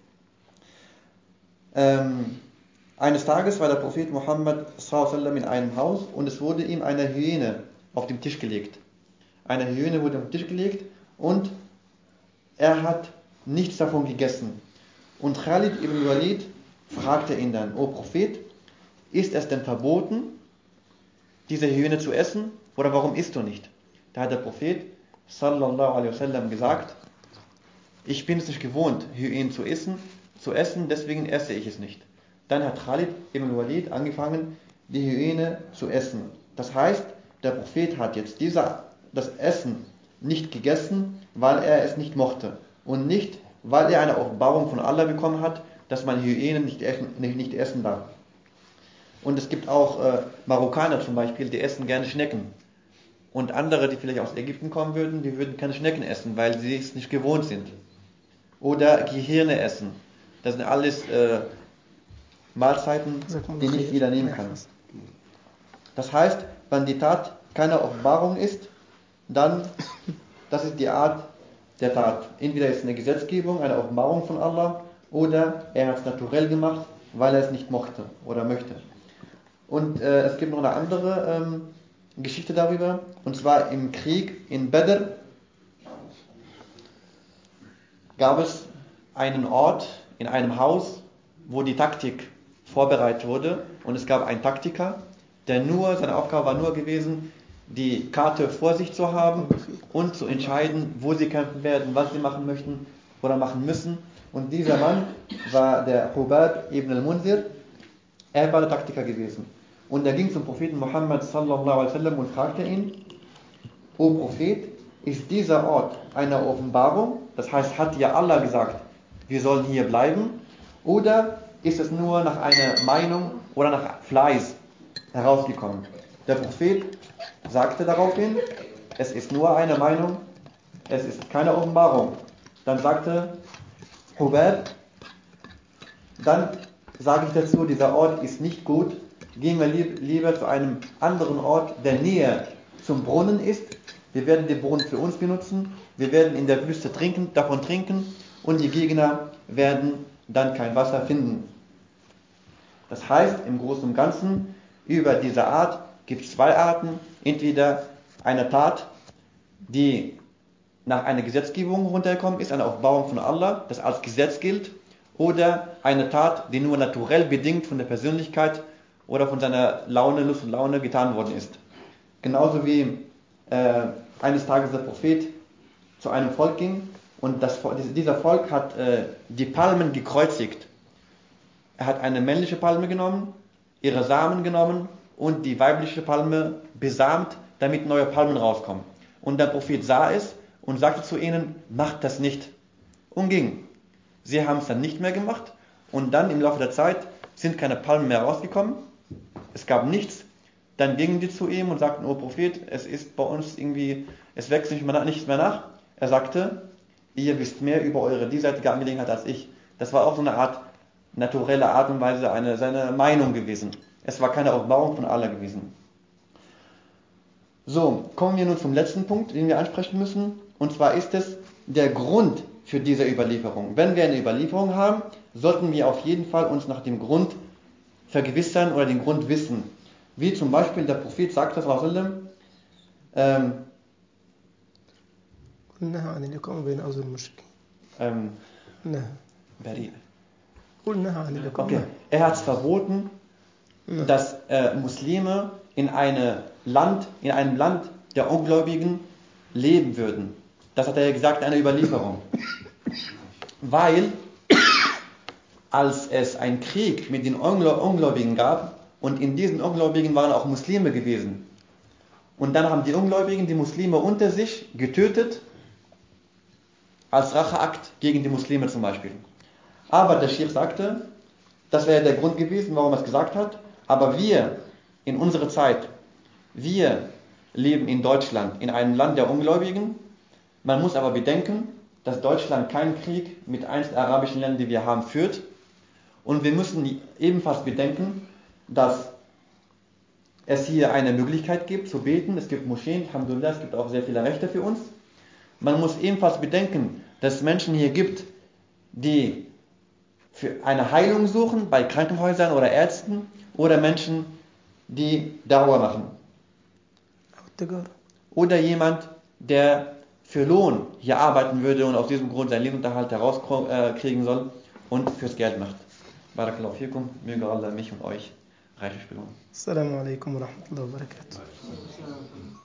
Ähm, eines Tages war der Prophet Muhammad sallam, in einem Haus und es wurde ihm eine Hyäne auf den Tisch gelegt. Eine Hyäne wurde auf den Tisch gelegt und er hat nichts davon gegessen. Und Khalid ibn Walid fragte ihn dann, O Prophet, ist es denn verboten, diese Hyäne zu essen oder warum isst du nicht? Da hat der Prophet sallallahu alaihi wasallam gesagt, ich bin es nicht gewohnt, Hyänen zu essen, zu essen, deswegen esse ich es nicht. Dann hat Khalid ibn Walid angefangen, die Hyäne zu essen. Das heißt, der Prophet hat jetzt dieser, das Essen nicht gegessen, weil er es nicht mochte und nicht, weil er eine Offenbarung von Allah bekommen hat, dass man Hyänen nicht essen, nicht, nicht essen darf. Und es gibt auch äh, Marokkaner zum Beispiel, die essen gerne Schnecken. Und andere, die vielleicht aus Ägypten kommen würden, die würden keine Schnecken essen, weil sie es nicht gewohnt sind. Oder Gehirne essen. Das sind alles äh, Mahlzeiten, die nicht jeder nehmen kann. Das heißt, wenn die Tat keine Offenbarung ist, dann, das ist die Art der Tat. Entweder ist es eine Gesetzgebung, eine Offenbarung von Allah, oder er hat es naturell gemacht, weil er es nicht mochte oder möchte. Und äh, es gibt noch eine andere ähm, Geschichte darüber, und zwar im Krieg in Badr gab es einen Ort in einem Haus, wo die Taktik vorbereitet wurde und es gab einen Taktiker, der nur, seine Aufgabe war nur gewesen, die Karte vor sich zu haben und zu entscheiden, wo sie kämpfen werden, was sie machen möchten oder machen müssen. Und dieser Mann war der Hubab ibn al-Munzir. Er war der Taktiker gewesen. Und er ging zum Propheten Muhammad sallallahu alaihi wasallam und fragte ihn, O Prophet, ist dieser Ort eine Offenbarung? Das heißt, hat dir Allah gesagt, wir sollen hier bleiben? Oder ist es nur nach einer Meinung oder nach Fleiß herausgekommen? Der Prophet sagte daraufhin, es ist nur eine Meinung, es ist keine Offenbarung. Dann sagte Hubert, dann sage ich dazu, dieser Ort ist nicht gut, gehen wir lieb, lieber zu einem anderen Ort, der näher zum Brunnen ist. Wir werden den Brunnen für uns benutzen, wir werden in der Wüste trinken, davon trinken und die Gegner werden dann kein Wasser finden. Das heißt, im Großen und Ganzen, über diese Art gibt es zwei Arten. Entweder eine Tat, die nach einer Gesetzgebung runtergekommen ist, eine Aufbauung von Allah, das als Gesetz gilt, oder eine Tat, die nur naturell bedingt von der Persönlichkeit oder von seiner Laune, Lust und Laune getan worden ist. Genauso wie äh, eines Tages der Prophet zu einem Volk ging und das, dieser Volk hat äh, die Palmen gekreuzigt. Er hat eine männliche Palme genommen, ihre Samen genommen und die weibliche Palme besamt, damit neue Palmen rauskommen. Und der Prophet sah es und sagte zu ihnen, macht das nicht. Und ging. Sie haben es dann nicht mehr gemacht und dann im Laufe der Zeit sind keine Palmen mehr rausgekommen. Es gab nichts. Dann gingen die zu ihm und sagten, oh Prophet, es ist bei uns irgendwie, es wächst nicht mehr, nichts mehr nach. Er sagte, ihr wisst mehr über eure diesseitige Angelegenheit als ich. Das war auch so eine Art naturelle Art und Weise eine, seine Meinung gewesen. Es war keine Offenbarung von Allah gewesen. So, kommen wir nun zum letzten Punkt, den wir ansprechen müssen. Und zwar ist es der Grund für diese Überlieferung. Wenn wir eine Überlieferung haben, sollten wir auf jeden Fall uns nach dem Grund vergewissern oder den Grund wissen. Wie zum Beispiel der Prophet sagte, ähm, نهى عن الإقامة بين أرجل المشركين ähm, نهى Beri- قل نهى عن الإقامة okay. er hat es verboten, نعم. dass äh, Muslime in, eine Land, in einem Land der Ungläubigen leben würden. Das hat er ja gesagt in einer Überlieferung. Weil, als es einen Krieg mit den Ungläu- Ungläubigen gab, und in diesen Ungläubigen waren auch Muslime gewesen, und dann haben die Ungläubigen die Muslime unter sich getötet, als Racheakt gegen die Muslime zum Beispiel. Aber der Sheikh sagte, das wäre der Grund gewesen, warum er es gesagt hat. Aber wir in unserer Zeit, wir leben in Deutschland, in einem Land der Ungläubigen. Man muss aber bedenken, dass Deutschland keinen Krieg mit einzelnen arabischen Ländern, die wir haben, führt. Und wir müssen ebenfalls bedenken, dass es hier eine Möglichkeit gibt zu beten. Es gibt Moscheen, Alhamdulillah, es gibt auch sehr viele Rechte für uns. Man muss ebenfalls bedenken, dass es Menschen hier gibt, die für eine Heilung suchen bei Krankenhäusern oder Ärzten oder Menschen, die Dauer machen. أو التجارة Oder jemand, der für Lohn hier arbeiten würde und aus diesem Grund seinen Lebensunterhalt herauskriegen soll und fürs Geld macht. Barakallahu fikum, möge Allah mich und euch reichlich belohnen. السلام عليكم ورحمة الله وبركاته